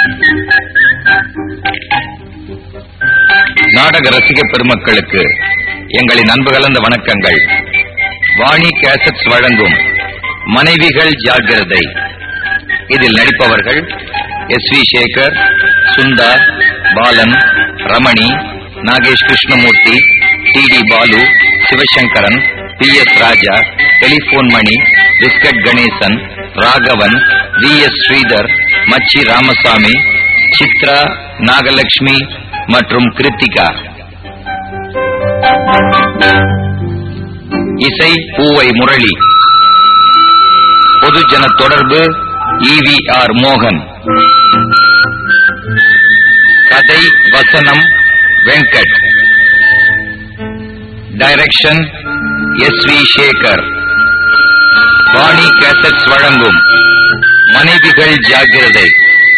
நாடக ரசிக பெருமக்களுக்கு எங்களின் அன்பு கலந்த வணக்கங்கள் வாணி கேசட்ஸ் வழங்கும் மனைவிகள் ஜாக்கிரதை இதில் நடிப்பவர்கள் எஸ் வி சேகர் சுந்தா Balan Ramani Nagesh Krishnamurthy T T Balu Sivasankaran P S Raja telephone Mani biscuit Ganesan Raghavan V S Sridhar மச்சி ராமசாமி சித்ரா நாகலட்சுமி மற்றும் கிருத்திகா இசை பூவை முரளி பொதுஜன தொடர்பு இவி ஆர் மோகன் கதை வசனம் Venkat direction S V Sekhar Vani cassettes வழங்கும் மனைவிகள் ஜாக்கிரதை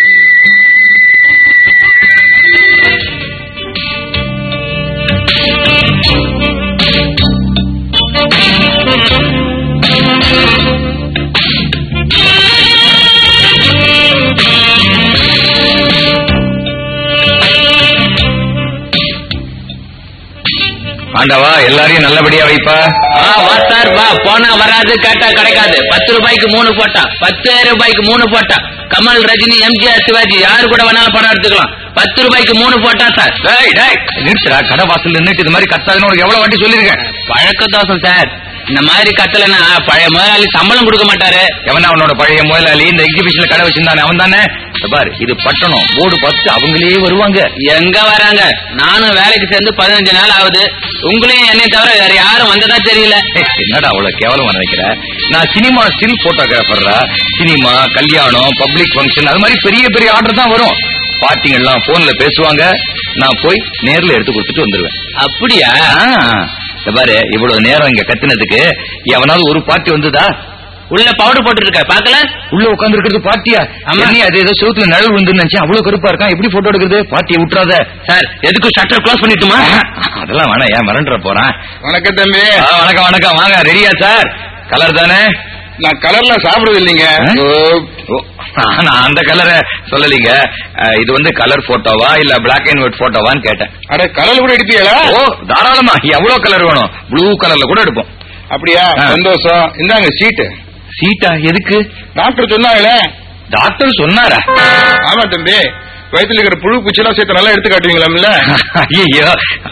ஆண்டவா எல்லாரையும் நல்லபடியா வைப்பா ஆ வா சார் வா போனா வராது கேட்டா கிடைக்காது பத்து ரூபாய்க்கு மூணு போட்டா பத்தாயிரம் ரூபாய்க்கு மூணு போட்டா கமல் ரஜினி எம்ஜிஆர் சிவாஜி யாரு கூட வேணாலும் படம் எடுத்துக்கலாம் பத்து ரூபாய்க்கு மூணு போட்டா சார் டேய் டேய் நிறுத்துடா கடை வாசல் நின்னுட்டு இது மாதிரி கத்தாதுன்னு உனக்கு எவ்வளவு வாட்டி சொல்லிருக்கேன் பழக்க தோசம் சார் இந்த மாதிரி கட்டலைன்னா பழைய முதலாளி சம்பளம் கொடுக்க மாட்டாரு எவனா அவனோட பழைய முதலாளி இந்த எக்ஸிபிஷன்ல கடை வச்சிருந்தானே அவன் தானே பாரு இது பட்டணம் போர்டு பார்த்து அவங்களே வருவாங்க எங்க வராங்க நானும் வேலைக்கு சேர்ந்து பதினஞ்சு நாள் ஆகுது உங்களையும் என்னையும் தவிர வேற யாரும் வந்ததா தெரியல ஏய், என்னடா அவ்வளவு கேவலமா நினைக்கிற நான் சினிமா ஸ்டில் போட்டோகிராஃபர்ரா சினிமா கல்யாணம் பப்ளிக் ஃபங்க்ஷன் அது மாதிரி பெரிய பெரிய ஆர்டர் தான் வரும் பார்ட்டிங்க எல்லாம் போன்ல பேசுவாங்க நான் போய் நேர்ல எடுத்து கொடுத்துட்டு வந்துருவேன் அப்படியா ஆ, இந்த பாரு இவ்வளவு நேரம் இங்க கத்துனதுக்கு எவனாவது ஒரு பார்ட்டி வந்ததா உள்ள பவுடர் போட்டு இருக்க பாக்கல உள்ள உட்கார்ந்து இருக்கிறது பார்ட்டியா ஆமா. என்ன அது ஏதோ செவுத்துல நிழல் வந்து நினைச்சேன் அவ்வளவு கருப்பா இருக்கான் எப்படி போட்டோ எடுக்கிறது பார்ட்டியை விட்டுறாத சார் எதுக்கும் ஷட்டர் க்ளோஸ் பண்ணிட்டுமா அதெல்லாம் வேணாம் ஏன் மறந்துட போறான் வணக்கம் தம்பி ஆ, வணக்கம் வணக்கம் வாங்க ரெடியா சார் கலர் தானே நான் கலர்ல சாப்பிடுறது இல்லைங்க ஆ? ஓ, ஓ, நான் அந்த கலரை சொல்லலீங்க அஹ், இது வந்து கலர் போட்டோவா இல்ல பிளாக் அண்ட் ஒயிட் போட்டோவான்னு கேட்டேன் அட கலர் கூட எடுப்பீங்களா ஓ தாராளமா எவ்வளவு கலர் வேணும் ப்ளூ கலர்ல கூட எடுப்போம் அப்படியா ஆ. சந்தோஷம் இந்தாங்க சீட்டு சீட்டா எதுக்கு டாக்டர் சொன்னாங்களே டாக்டர் சொன்னாரா ஆமா தம்பி வயித்துல இருக்கிற புழு பூச்சிலாம் சேர்த்து நல்லா எடுத்து காட்டுவீங்களாம்ல ஐயோ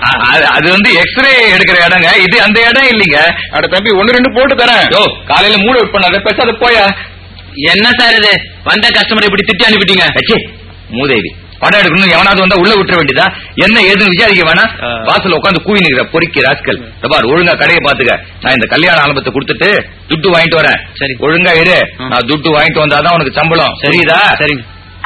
அது வந்து எக்ஸ்ரே எடுக்கிற இடங்க இது அந்த இடம் இல்லைங்க அட தம்பி ஒன்னு ரெண்டு போட்டு தரேன் யோ காலையில மூட அவுட் பண்ணாத பேசாத போயா என்ன சார் இது வந்த கஸ்டமர் இப்படி திட்டி அனுப்பிட்டீங்க அச்சே மூதேவி படம் எடுக்கணும் எவனாவது வந்தா உள்ள விட்டுற வேண்டியதா என்ன ஏதுன்னு விசாரிக்க வேணாம் ஆ. வாசல்ல உட்காந்து கூவி நிக்கிற பொறுக்கி ராஸ்கல் இந்த பார் ஒழுங்கா கடையை பாத்துக்க நான் இந்த கல்யாண ஆரம்பத்தை கொடுத்துட்டு துட்டு வாங்கிட்டு வரேன் சரி. ஒழுங்கா இரு ஆ. நான் துட்டு வாங்கிட்டு வந்தாதான் உனக்கு சம்பளம் சரிதா சரிங்க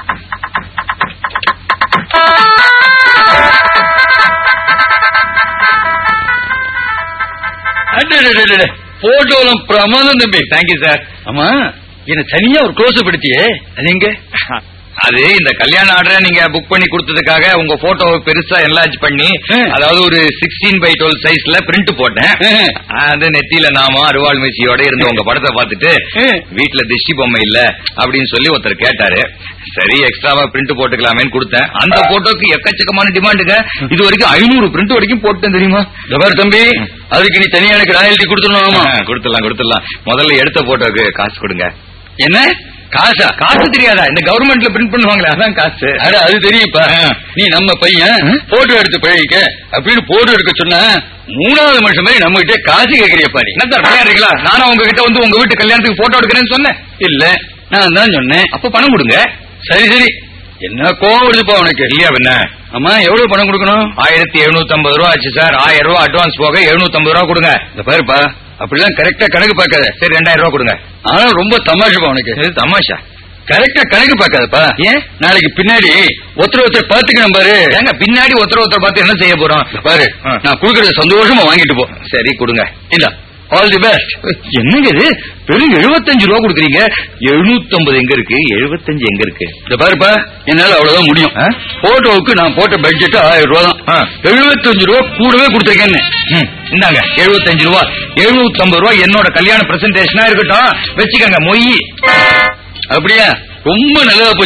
போட்டோலாம் பிரமாதம் தம்பி தேங்க்யூ சார் ஆமா என்ன தனியா ஒரு க்ளோஸ் படுத்தியே அது எங்க அது இந்த கல்யாண ஆர்டரை நீங்க புக் பண்ணி கொடுத்ததுக்காக உங்க போட்டோவை பெருசா என்லார்ஜ் பண்ணி ம். அதாவது ஒரு சிக்ஸ்டீன் பை டுவெல் சைஸ்ல பிரிண்ட் போட்டேன் ம். அது நெத்தியில நாம அருவாள் மீசியோட இருந்த உங்க படத்தை பார்த்துட்டு ம். வீட்டுல திஷ்டி பொம்மை இல்ல அப்படின்னு சொல்லி ஒருத்தர் கேட்டாரு சரி எக்ஸ்ட்ராவா பிரிண்ட் போட்டுக்கலாமேன்னு கொடுத்தேன் அந்த போட்டோக்கு எக்கச்சக்கமான டிமாண்டுங்க இது வரைக்கும் ஐநூறு பிரிண்ட் வரைக்கும் போட்டேன் தெரியுமா பாரு தம்பி அதுக்கு நீ தனியா எனக்கு ராயல்டி கொடுத்துடணும் ஆ, கொடுத்துடலாம் கொடுத்துடலாம் முதல்ல எடுத்த போட்டோக்கு காசு கொடுங்க என்ன காசா காசு தெரியாதா இந்த கவர்மெண்ட்ல பிரிண்ட் பண்ணுவாங்களே அதான் காசு அட அது தெரியுப்பா ஆ. நீ நம்ம பையன் ஆ? போட்டோ எடுத்து பழகிக்க அப்படின்னு போட்டோ எடுக்க சொன்னா மூணாவது மனுஷன் மாதிரி நம்ம கிட்ட காசு கேக்குறியப்பா நீ என்ன சார் விளையாடுறீங்களா நானும் உங்ககிட்ட வந்து உங்க வீட்டு கல்யாணத்துக்கு போட்டோ எடுக்கிறேன்னு சொன்னேன் இல்ல நான் தான் சொன்னேன் அப்ப பணம் கொடுங்க சரி சரி என்ன கோவம் வருதுப்பா உனக்கு இல்லையா என்ன அம்மா எவ்வளவு பணம் கொடுக்கணும் ஆயிரத்தி எழுநூத்தி ஐம்பது ரூபா ஆச்சு சார் ஆயிரம் ரூபா அட்வான்ஸ் போக எழுநூத்தி ஐம்பது ரூபா கொடுங்க இந்த பாருப்பா அப்படிலாம் கரெக்டா கணக்கு பார்க்காத சரி ரெண்டாயிரம் ரூபா கொடுங்க ஆனா ரொம்ப தமாஷப்பா உனக்கு இது தமாஷா கரெக்டா கணக்கு பார்க்காதப்பா ஏன் நாளைக்கு பின்னாடி ஒருத்தர் ஒருத்தர் பாத்துக்கணும் பாரு ஏங்க பின்னாடி ஒருத்தர் ஒருத்தர் பார்த்து என்ன செய்ய போறோம் இந்த பாரு ஆ. நான் குடுக்கறத சந்தோஷமா வாங்கிட்டு போ சரி கொடுங்க இல்ல ஆல் தி பெஸ்ட் என்னங்க இது வெறும் எழுபத்தஞ்சு ரூபா கொடுக்குறீங்க எழுநூத்தி ஐம்பது எங்க இருக்கு எழுபத்தஞ்சு எங்க இருக்கு இந்த பாருப்பா என்னால அவ்வளவுதான் முடியும் ஆ? போட்டோவுக்கு நான் போட்ட பட்ஜெட் ஆயிரம் ரூபா ஆ. தான் எழுபத்தஞ்சு ரூபா கூடவே கொடுத்துருக்கேன்னு ம், இந்தாங்க எழுபத்தஞ்சு ரூபா எழுநூத்தி ஐம்பது ரூபா என்னோட கல்யாண பிரசன்டேஷனா இருக்கட்டும் வச்சுக்கோங்க மொய் அப்படியா ரொம்ப நல்லதா போச்சு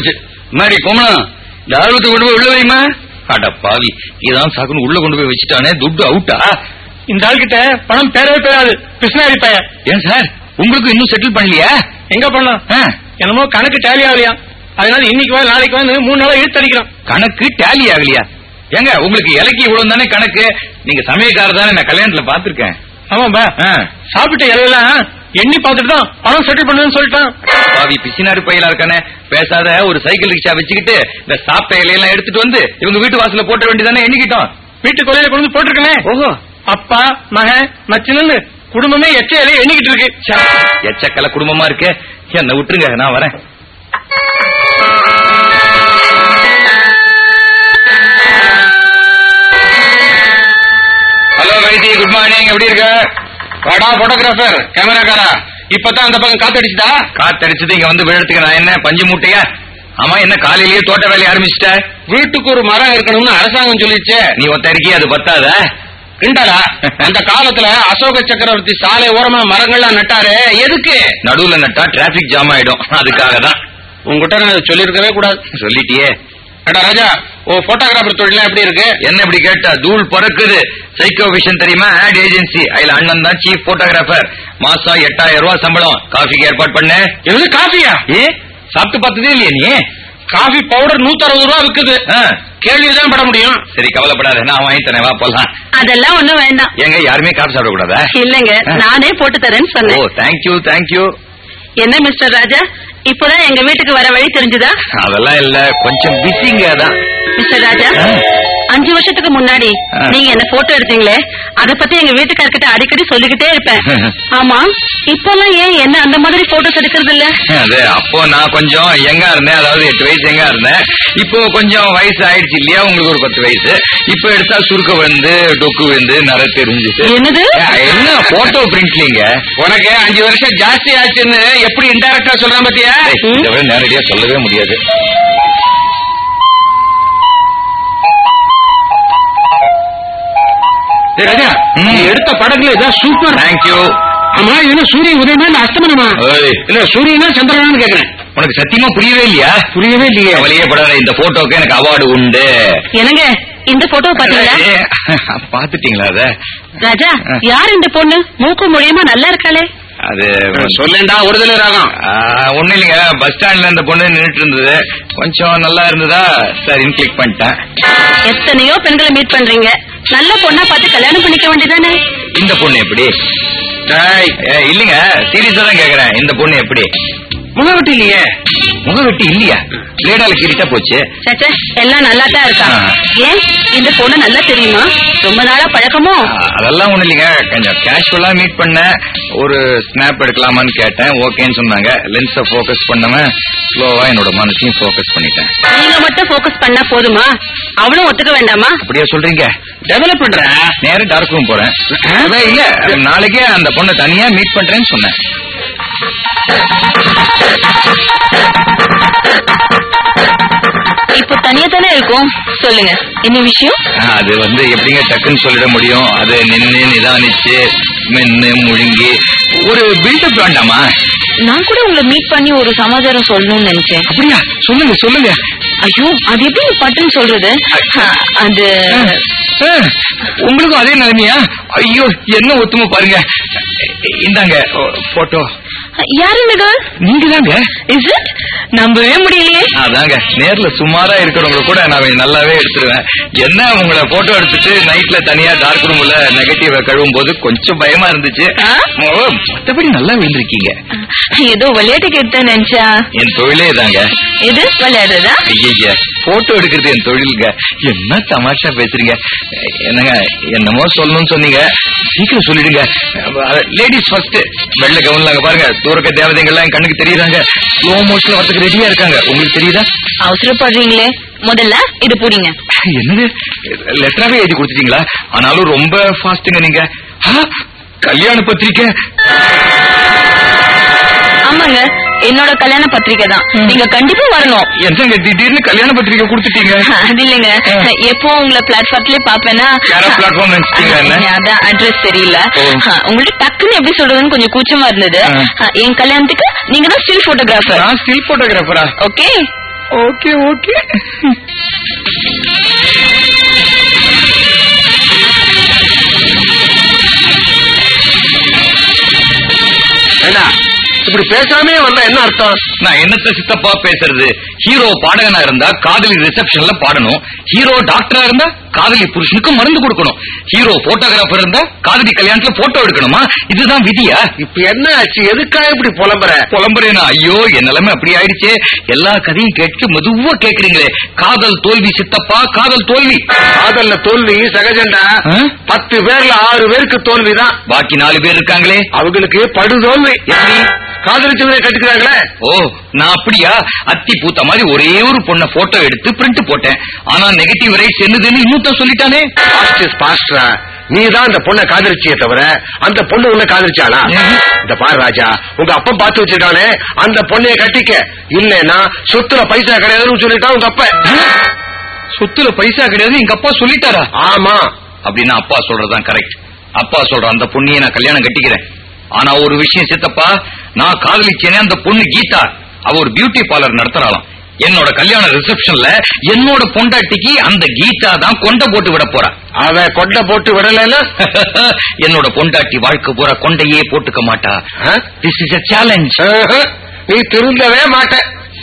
மாதிரி கோமலம் இந்த ஆர்வத்தை கொண்டு போய் உள்ள வைமா அட பாவி இதான் சாக்குன்னு உள்ள கொண்டு போய் வச்சுட்டானே துட்டு அவுட்டா இந்த ஆள்கிட்ட பணம் பேரவே பேராது கிருஷ்ணாரி பையன் ஏன் சார் உங்களுக்கு இன்னும் செட்டில் பண்ணலையா எங்க பண்ணலாம் ஆ, என்னமோ கணக்கு டேலி ஆகலையா அதனால இன்னைக்கு வா நாளைக்கு வந்து மூணு நாளா இழுத்தடிக்கிறான் கணக்கு டேலி ஆகலையா ஏங்க உங்களுக்கு இலக்கு இவ்வளவு தானே கணக்கு நீங்க சமயக்காரர் தானே நான் கல்யாணத்துல பாத்திருக்கேன் ஆமாம்பா சாப்பிட்ட இலையெல்லாம் எண்ணி பார்த்துட்டு தான் பணம் செட்டில் பண்ணுன்னு சொல்லிட்டான் பாவி பிசினாரு பையலா இருக்கானே பேசாத ஒரு சைக்கிள் ரிக்ஷா வச்சுக்கிட்டு இந்த சாப்பிட்ட இலையெல்லாம் எடுத்துட்டு வந்து இவங்க வீட்டு வாசல்ல போட்ட வேண்டியதானே எண்ணிக்கிட்டோம் வீட்டு கொலையில கொண்டு வந்து போட்டிருக்கனே ஓஹோ அப்பா மகன் மச்சினு குடும்பமே எச்ச இலையை எண்ணிக்கிட்டு இருக்கு ச்சே, எச்சக்கல குடும்பமா இருக்கு என்ன விட்டுருங்க நான் வரேன் ஹலோ வைத்தி குட் மார்னிங் எப்படி இருக்க வாடா போட்டோகிராஃபர் கேமராக்காரா இப்பதான் அந்த பக்கம் காத்தடிச்சுதா காத்தடிச்சது இங்க வந்து விழறதுக்கு நான் என்ன பஞ்சு மூட்டையா ஆமா என்ன காலையிலேயே தோட்ட வேலைய ஆரம்பிச்சிட்ட வீட்டுக்கு ஒரு மரம் இருக்கணும்னு அரசாங்கம் சொல்லிச்சே நீ ஒத்த இருக்கிய அது பத்தாத கிண்டாரா அந்த காலத்துல அசோக சக்கரவர்த்தி சாலை ஓரமா மரங்கள்லாம் நட்டாரு எதுக்கு நடுவுல நட்டா டிராபிக் ஜாம் ஆயிடும் அதுக்காக தான் உங்ககிட்ட நான் சொல்லியிருக்கவே கூடாது சொல்லிட்டியே ஏடா ராஜா ஓ போட்டோகிராஃபர் தொழிலாம் எப்படி இருக்கு என்ன இப்படி கேட்டா தூள் பறக்குது சைக்கோ விஷன் தெரியுமா ஆட் ஏஜென்சி அதுல அண்ணன் தான் சீஃப் போட்டோகிராஃபர் மாசம் எட்டாயிரம் ரூபாய் சம்பளம் காஃபிக்கு ஏற்பாடு பண்ண எது காஃபியா ஏ சாப்பிட்டு பார்த்ததே இல்லையா நீ காஃபி பவுடர் நூத்தி அறுபது ரூபா விக்குது ஆ, கேள்விதான் பட முடியும் சரி கவலைப்படாத நான் வாங்கி தரேன் வா போலாம் அதெல்லாம் ஒண்ணும் வேண்டாம் எங்க யாருமே காஃபி சாப்பிடக்கூடாதா இல்லங்க ஆ. நானே போட்டு தரேன்னு ஓ சொன்னேன் தேங்க்யூ தேங்க்யூ என்ன மிஸ்டர் ராஜா இப்பதான் எங்க வீட்டுக்கு வர வழி தெரிஞ்சுதா அதெல்லாம் இல்ல கொஞ்சம் பிஸிங்க தான் மிஸ்டர் ராஜா ஆ. அஞ்சு வருஷத்துக்கு முன்னாடி ஆ. நீங்க என்ன போட்டோ எடுத்தீங்களே அத பத்தி எங்க வீட்டுக்காரர்கிட்ட அடிக்கடி சொல்லிக்கிட்டே இருப்பேன் ஆமா இப்பெல்லாம் ஏன் என்ன அந்த மாதிரி போட்டோஸ் எடுக்கிறது இல்ல அது அப்போ நான் கொஞ்சம் எங்கா இருந்தேன் அதாவது எட்டு வயசு எங்கா இருந்தேன் இப்போ கொஞ்சம் வயசு ஆயிடுச்சு இல்லையா உங்களுக்கு ஒரு பத்து வயசு இப்போ எடுத்தா சுருக்க வந்து டொக்கு வந்து நர தெரிஞ்சுட்டு என்னது என்ன போட்டோ பிரிண்ட்லிங்க உனக்கு அஞ்சு வருஷம் ஜாஸ்தி ஆச்சுன்னு எப்படி இன்டைரக்டா சொல்றான் பாத்தியா இதை விட நேரடியா சொல்லவே முடியாது டேய் ராஜா ம். நீ எடுத்த படத்துல இதான் சூப்பர் தேங்க்யூ ஆமா இது சூரியன் உதயமா இல்ல அஸ்தமனமா ஏய். இல்ல சூரியனா சந்திரனான்னு கேக்குறேன் உனக்கு சத்தியமா புரியவே இல்லையா புரியவே இல்லையே கவலையே படாத இந்த போட்டோக்கு எனக்கு அவார்டு உண்டு என்னங்க இந்த போட்டோ பாத்தீங்களா ஏ, பாத்துட்டீங்களா அத ராஜா ஆ. யார் இந்த பொண்ணு மூக்கு மூலியமா நல்லா இருக்காளே அது சொல்லேண்டா ஒருதலை ராகம் ஒண்ணு இல்லைங்க பஸ் ஸ்டாண்ட்ல இந்த பொண்ணு நின்னுட்டு இருந்தது கொஞ்சம் நல்லா இருந்ததா சரின்னு கிளிக் பண்ணிட்டேன் எத்தனையோ பெண்களை மீட் பண்றீங்க நல்ல பொண்ணா பார்த்து கல்யாணம் பண்ணிக்க வேண்டியதானே இந்த பொண்ணு எப்படி டேய், ஏ, இல்லைங்க சீரியஸா தான் கேக்குறேன் இந்த பொண்ணு எப்படி முகவட்டி இல்லையே முகவெட்டி இல்லையா பிளேடால கீறிட்டா போச்சு சச்சே எல்லாம் நல்லா தான் இருக்கா ஆ. ஏன் இந்த பொண்ணு நல்லா தெரியுமா ரொம்ப நாளா பழக்கமோ ஆ, அதெல்லாம் ஒண்ணு இல்லைங்க கொஞ்சம் கேஷுவலா மீட் பண்ணேன் ஒரு ஸ்னாப் எடுக்கலாமான்னு கேட்டேன் ஓகேன்னு சொன்னாங்க லென்ஸ ஃபோக்கஸ் பண்ணவன் ஸ்லோவா என்னோட மனசையும் ஃபோக்கஸ் பண்ணிட்டேன் நீங்க மட்டும் ஃபோக்கஸ் பண்ணா போதுமா அவளும் ஒத்துக்க வேண்டாமா அப்படியே சொல்றீங்க டெவலப் பண்ற நேரா டார்க் ரூம் போறேன் அதான் இல்ல நாளைக்கே அந்த பொண்ணை தனியா மீட் பண்றேன்னு சொன்னேன் இப்போ தனியா தானே இருக்கும் சொல்லுங்க என்ன விஷயம் ஆ, அது வந்து எப்படிங்க டக்குன்னு சொல்லிட முடியும் அது நின்னு நிதானிச்சு மென்னு முழுங்கி ஒரு பில்டப் வேண்டாமா நான் கூட உங்களை மீட் பண்ணி ஒரு சமாச்சாரம் சொல்லணும்னு நினைச்சேன் அப்படியா சொல்லுங்க சொல்லுங்க ஐயோ அது எப்படி பட்டுன்னு சொல்றது ஆ, அது ஆ, உங்களுக்கும் அதே நிலைமையா ஐயோ என்ன ஒத்துமை பாருங்க இந்தாங்க போட்டோ யாருங்க இது நீங்க தாங்க இஸ் இட் நம்பவே முடியலையே அதாங்க நேர்ல சுமாரா இருக்கிறவங்க கூட நான் கொஞ்சம் நல்லாவே எடுத்துருவேன் என்ன உங்களை போட்டோ எடுத்துட்டு நைட்ல தனியா டார்க் ரூம்ல நெகட்டிவ் கழுவும் போது கொஞ்சம் பயமா இருந்துச்சு ஆ? ஓ, மத்தபடி நல்லா விழுந்திருக்கீங்க ஏதோ விளையாட்டுக்கு எடுத்தேன் நினைச்சா என் தொழிலே தாங்க இது விளையாடுறதா ஐயா போட்டோ எடுக்கிறது என் தொழிலுங்க என்ன தமாஷா பேசுறீங்க என்னங்க என்னமோ சொல்லணும்னு சொன்னீங்க சீக்கிரம் சொல்லிடுங்க லேடிஸ் ஃபர்ஸ்ட் வெள்ள கவுன்ல அங்க பாருங்க தூரக்க தேவதைகள்லாம் என் கண்ணுக்கு தெரியுறாங்க ஸ்லோ மோஷன்ல வரதுக்கு ரெடியா இருக்காங்க உங்களுக்கு தெரியுதா அவசரப்படுறீங்களே முதல்ல இது புடிங்க என்னது லெட்டராவே எழுதி கொடுத்துட்டீங்களா ஆனாலும் ரொம்ப ஃபாஸ்ட்டுங்க நீங்க ஆ, கல்யாண பத்திரிக்கை ஆமாங்க என்னோட கல்யாண பத்திரிக்கை தான் நீங்க கண்டிப்பா வரணும் என்னங்க திடீர்னு கல்யாண பத்திரிக்கை கொடுத்துட்டீங்க அது இல்லைங்க ஆ. எப்போ உங்களை பிளாட்ஃபார்ம்லயே பாப்பேன்னா யாரோ platform நினைச்சிட்டீங்களா என்ன? அதான் அட்ரஸ் தெரியல ஓ. ஆ, உங்கள்ட்ட டக்குன்னு எப்படி சொல்றதுன்னு கொஞ்சம் கூச்சமா இருந்தது ஆ. ஆ, என் கல்யாணத்துக்கு நீங்க தான் ஸ்டில் போட்டோகிராஃபர் நான் ஸ்டில் போட்டோகிராஃபரா ஓகே ஓகே ஓகே ஏண்டா இப்படி பேசாமே வந்தா என்ன அர்த்தம் நான் என்னத்த சித்தப்பா பேசுறது ஹீரோ பாடகனா இருந்தா காதலி ரிசப்ஷன்ல பாடணும் ஹீரோ டாக்டரா இருந்தா காதலி புருஷனுக்கு மருந்து கொடுக்கணும் ஹீரோ போட்டோகிராஃபர் இருந்தா காதலி கல்யாணத்துல போட்டோ எடுக்கணுமா இதுதான் விதியா இப்ப என்ன ஆச்சு எதுக்காக இப்படி புலம்புற புலம்புறேனா ஐயோ என் நிலைமை அப்படி ஆயிடுச்சே எல்லா கதையும் கேட்டு மெதுவா கேக்குறீங்களே காதல் தோல்வி சித்தப்பா காதல் தோல்வி காதல்ல தோல்வி சகஜண்டா ஆ? பத்து பேர்ல ஆறு பேருக்கு தோல்விதான் பாக்கி நாலு பேர் இருக்காங்களே அவங்களுக்கு படுதோல்வி எப்படி காதலிச்சவரை கட்டுக்கிறாங்களே ஓ நான் அப்படியா அத்தி பூத்த மாதிரி ஒரே ஒரு பொண்ண போட்டோ எடுத்து பிரிண்ட் போட்டேன் ஆனா நெகட்டிவ் ரைட்ஸ் என்னதுன்னு இன்னும் சொல்லிட்டானே பாஸ்ட் இஸ் பாஸ்டா நீ தான் அந்த பொண்ணை காதலிச்சியே தவிர அந்த பொண்ணு உன்னை காதலிச்சாளா ம்ஹும். இந்த பாரு ராஜா உங்க அப்பன் பார்த்து வச்சிருக்கானே அந்த பொண்ணைய கட்டிக்க இல்லைன்னா சொத்துல பைசா கிடையாதுன்னு சொல்லிட்டான் உங்க அப்ப சொத்துல பைசா கிடையாது எங்க அப்பா சொல்லிட்டாரா ஆமா அப்படின்னா அப்பா சொல்றதுதான் கரெக்ட் அப்பா சொல்ற அந்த பொண்ணியை நான் கல்யாணம் கட்டிக்கிறேன் ஆனா ஒரு விஷயம் சித்தப்பா நான் காதலிச்சேனே அந்த பொண்ணு கீதா அவ ஒரு பியூட்டி பார்லர் நடத்துறாளாம் என்னோட கல்யாண ரிசப்ஷன்ல என்னோட பொண்டாட்டிக்கு அந்த கீதா தான் கொண்டை போட்டு விட போறா அவ கொண்டை போட்டு விடலைன்னா என்னோட பொண்டாட்டி வாழ்க்கை பூரா கொண்டையே போட்டுக்க மாட்டா ஆ? திஸ் இஸ் a சேலஞ்ச் ஆஹா, நீ திருந்தவே மாட்ட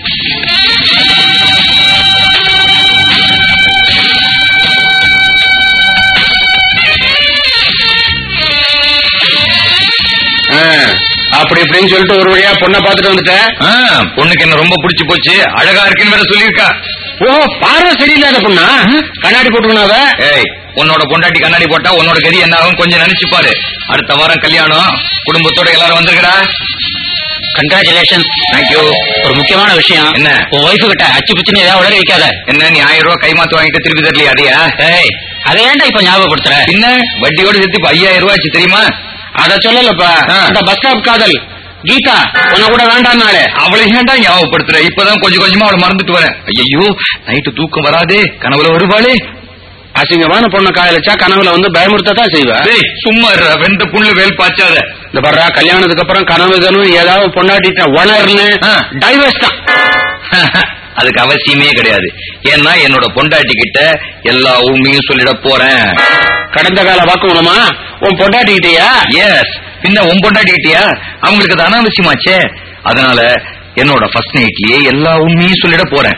ஆ, அப்படி இப்படின்னு சொல்லிட்டு ஒரு வழியா பொண்ணை பார்த்துட்டு வந்துட்டேன் பொண்ணுக்கு என்ன ரொம்ப பிடிச்சு போச்சு அழகா இருக்குன்னு வேற சொல்லியிருக்கா ஓ பார்வை சரியில்லாத பொண்ணா கண்ணாடி போட்டுக்கணும் அவ ஏய் உன்னோட பொண்டாட்டி கண்ணாடி போட்டா உன்னோட கதி என்ன ஆகும் கொஞ்சம் நினைச்சு பாரு அடுத்த வாரம் கல்யாணம் குடும்பத்தோட எல்லாரும் வந்துருக்கா கங்க்ராச்சுலேஷன் தேங்க்யூ ஒரு முக்கியமான விஷயம் என்ன? உன் ஒய்ஃபு கிட்ட அச்சு பிச்சுன்னு ஏதாவது உடனே வைக்காத என்ன நீ ஆயிரம் ரூபாய் கைமாத்து வாங்கிட்டு திருப்பி தரலையா அதையா ஏய் அதை ஏன்டா இப்ப ஞாபகப்படுத்துற பின்ன வட்டியோட சேர்த்து இப்ப ஐயாயிரம் ரூபாய் ஆச்சு தெரியுமா அத சொல்லலப்பா ஆ. இந்த பஸ் ஸ்டாப் காதல் கீதா உன்னை கூட வேண்டாம்னாலே அவளை ஏன்டா ஞாபகப்படுத்துற இப்பதான் கொஞ்சம் கொஞ்சமா அவளை மறந்துட்டு வரேன் ஐயோ நைட்டு தூக்கம் வராதே கனவுல வருவாளே அசிங்கமான பொண்ணை காதலிச்சா கனவுல வந்து பயமுறுத்தத்தான் செய்வா டேய் சும்மா இருடா, வெந்த புண்ணு வேல் பாய்ச்சாத இந்த பர்றா கல்யாணத்துக்கு அப்புறம் கனவு கனவு ஏதாவது பொண்டாட்டிட்ட உணர்னு ஆ. டைவர்ஸ் தான் அதுக்கு அவசியமே கிடையாது ஏன்னா என்னோட பொண்டாட்டி கிட்ட எல்லா உண்மையும் சொல்லிட போறேன் கடந்த கால வாக்குமூலமா உன் பொண்டாட்டிக்கிட்டயா எஸ் பின்ன உன் பொண்டாட்டிட்டியா அவங்களுக்கு அது அனாவசியமாச்சே அதனால என்னோட ஃபர்ஸ்ட் நைட்லயே எல்லா உண்மையும் சொல்லிட போறேன்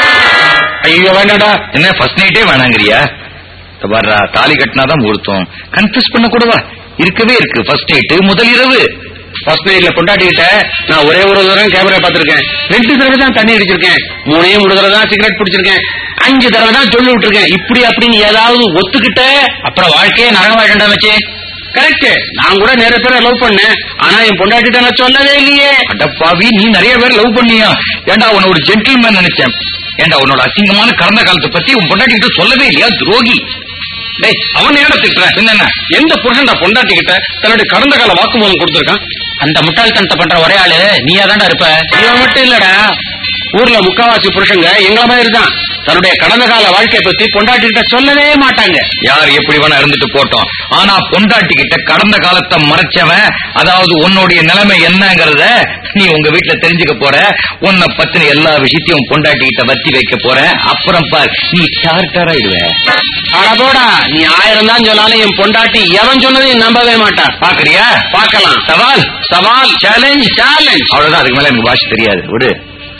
ஐயோ வேண்டாடா என்ன ஃபர்ஸ்ட் நைட்டே வேணாங்கிறியா இந்த பாருடா தாலி கட்டினாதான் முகூர்த்தம் கன்ஃபியூஸ் பண்ண கூடவா இருக்கவே இருக்கு ஃபர்ஸ்ட் நைட்டு முதல் இரவு ஃபர்ஸ்ட் நைட்ல பொண்டாட்டிக்கிட்ட நான் ஒரே ஒரு தடவை கேமரா பார்த்திருக்கேன் ரெண்டு தடவை தான் தண்ணி அடிச்சிருக்கேன் மூணே மூணு தடவை தான் சிகரெட் பிடிச்சிருக்கேன் அஞ்சு தடவை தான் சொல்லி விட்டுருக்கேன் இப்படி அப்படின்னு ஏதாவது ஒத்துக்கிட்ட அப்புறம் வாழ்க்கையே நரகமாயிட்டா வச்சு கரெக்ட் நான் கூட நிறைய பேரை லவ் பண்ணேன் ஆனா என் பொண்டாட்டிட்ட நான் சொல்லவே இல்லையே அடப்பாவி நீ நிறைய பேர் லவ் பண்ணியா ஏண்டா உன்னை ஒரு ஜென்டில்மேன் நினைச்சேன் ஏண்டா உன்னோட அசிங்கமான கடந்த காலத்தை பத்தி உன் பொண்டாட்டி கிட்ட சொல்லவே இல்லையா துரோகி டேய் அவன் ஏட திட்டுறேன் என்னென்ன எந்த புருஷன்டா பொண்டாட்டி கிட்ட தன்னுடைய கடந்த கால வாக்குமூலம் கொடுத்திருக்கான் அந்த முட்டாள்தனத்தை பண்ற ஒரே ஆளு நீயா தான்டா இருப்ப இவன் மட்டும் இல்லடா ஊர்ல முக்காவாசி புருஷங்க எங்கள மாதிரி தான் தன்னுடைய கடந்த கால வாழ்க்கைய பத்தி பொண்டாட்டி கிட்ட சொல்லவே மாட்டாங்க யார் எப்படி வேணா இருந்துட்டு போட்டோம் ஆனா பொண்டாட்டி கிட்ட கடந்த காலத்தை மறைச்சவன் அதாவது உன்னுடைய நிலைமை என்னங்கறத நீ உங்க வீட்டுல தெரிஞ்சுக்க போற உன்னை பத்தின எல்லா விஷயத்தையும் உன் பொண்டாட்டி கிட்ட வத்தி வைக்க போற அப்புறம் பார் நீ டார்டர் ஆயிடுவ அட போடா நீ ஆயிரம் தான் சொன்னாலும் என் பொண்டாட்டி எவன் சொன்னதையும் நம்பவே மாட்டா பாக்குறியா பார்க்கலாம் சவால் சவால் சேலஞ்ச் சேலஞ்ச் அவ்வளவுதான் அதுக்கு மேல எனக்கு பாஷை தெரியாது விடு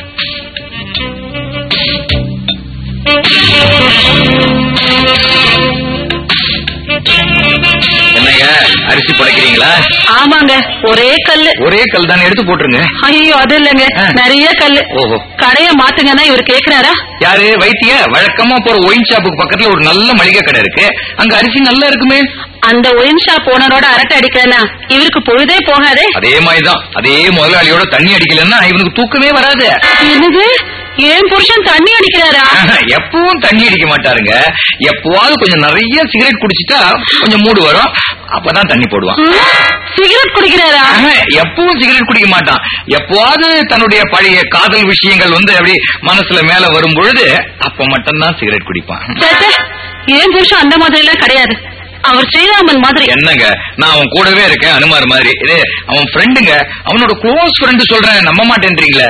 என்னங்க அரிசி புடைக்கிறீங்களா ஆமாங்க ஒரே கல்லு ஒரே கல் தானே எடுத்து போட்டுருங்க ஐயோ அது இல்லைங்க ஆ. நிறைய கல்லு ஓஹோ கடைய மாத்துங்கன்னா இவர் கேக்குறாரா யாரு வைத்திய வழக்கமா போற ஒயின் ஷாப்புக்கு பக்கத்துல ஒரு நல்ல மளிகை கடை இருக்கு அங்க அரிசி நல்லா இருக்குமே அந்த ஒயின் ஷாப் ஓனரோட அரட்டை அடிக்கிறேன்னா இவருக்கு பொழுதே போகாதே அதே மாதிரிதான் அதே முதலாளியோட தண்ணி அடிக்கலன்னா இவனுக்கு தூக்கமே வராது என்னது ஏன் புருஷன் தண்ணி அடிக்கிறாரா எப்பவும் தண்ணி அடிக்க மாட்டாருங்க எப்பவாவது கொஞ்சம் நிறைய சிகரெட் குடிச்சிட்டா கொஞ்சம் மூடு வரும் அப்பதான் தண்ணி போடுவான் ம், சிகரெட் குடிக்கிறாரா ஆஹா, எப்பவும் சிகரெட் குடிக்க மாட்டான் எப்பவாவது தன்னுடைய பழைய காதல் விஷயங்கள் வந்து அப்படி மனசுல மேல வரும் பொழுது அப்ப மட்டும்தான் சிகரெட் குடிப்பான் சே, சே, ஏன் புருஷன் அந்த மாதிரி எல்லாம் கிடையாது அவர் ஸ்ரீராமன் மாதிரி என்னங்க நான் அவன் கூடவே இருக்கேன் அனுமார் மாதிரி இது அவன் ஃப்ரெண்டுங்க அவனோட க்ளோஸ் ஃப்ரெண்டு சொல்றேன் நம்ப மாட்டேன்றீங்களே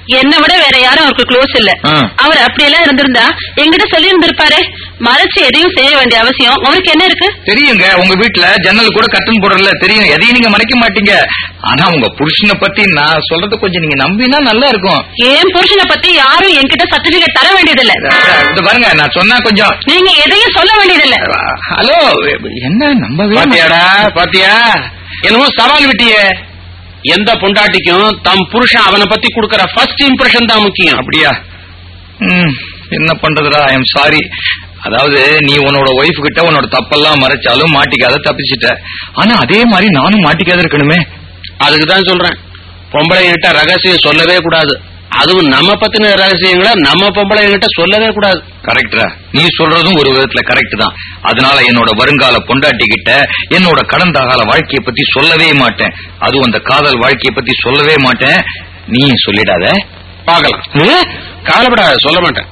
என்ன விட வேற யாரும் அவருக்கு க்ளோஸ் இல்ல ஆ. அவர் அப்படியெல்லாம் இருந்திருந்தா எங்கிட்ட சொல்லி இருந்திருப்பாரு மறைச்சு எதையும் செய்ய வேண்டிய அவசியம் அவருக்கு என்ன இருக்கு தெரியுங்க உங்க வீட்டுல ஜன்னல் கூட கட்டன் போடுறல தெரியும் எதையும் நீங்க மறைக்க மாட்டீங்க ஆனா உங்க புருஷனை பத்தி நான் சொல்றது கொஞ்சம் நீங்க நம்பினா நல்லா இருக்கும் என் புருஷனை பத்தி யாரும் என்கிட்ட சர்டிபிகேட் தர வேண்டியதில்ல இது பாருங்க நான் சொன்னா கொஞ்சம் நீங்க எதையும் சொல்ல வேண்டியதில்ல ஹலோ என்ன நம்பவே பாத்தியாடா பாத்தியா என்னமோ சவால் விட்டியே எந்த பொண்டாட்டிக்கும் தம் புருஷன் அவனை பத்தி கொடுக்கற ஃபர்ஸ்ட் இம்ப்ரெஷன் தான் முக்கியம் அப்படியா ம், என்ன பண்றதுடா ஐ எம் சாரி அதாவது நீ உன்னோட ஒய்ஃப் கிட்ட உன்னோட தப்பெல்லாம் மறைச்சாலும் மாட்டிக்காத தப்பிச்சிட்ட ஆனா அதே மாதிரி நானும் மாட்டிக்காத இருக்கணுமே அதுக்கு தான் சொல்றேன் பொம்பளைங்கிட்ட ரகசியம் சொல்லவே கூடாது அதுவும் நம்ம பத்தின ரகசியங்களை நம்ம பொம்பளைங்கிட்ட சொல்லவே கூடாது கரெக்டா நீ சொல்றதும் ஒரு விதத்துல கரெக்ட் தான் அதனால என்னோட வருங்கால பொண்டாட்டி கிட்ட என்னோட கடந்த கால வாழ்க்கைய பத்தி சொல்லவே மாட்டேன் அதுவும் அந்த காதல் வாழ்க்கைய பத்தி சொல்லவே மாட்டேன் நீ சொல்லிடாத பார்க்கலாம் கவலைப்படாத சொல்ல மாட்டேன்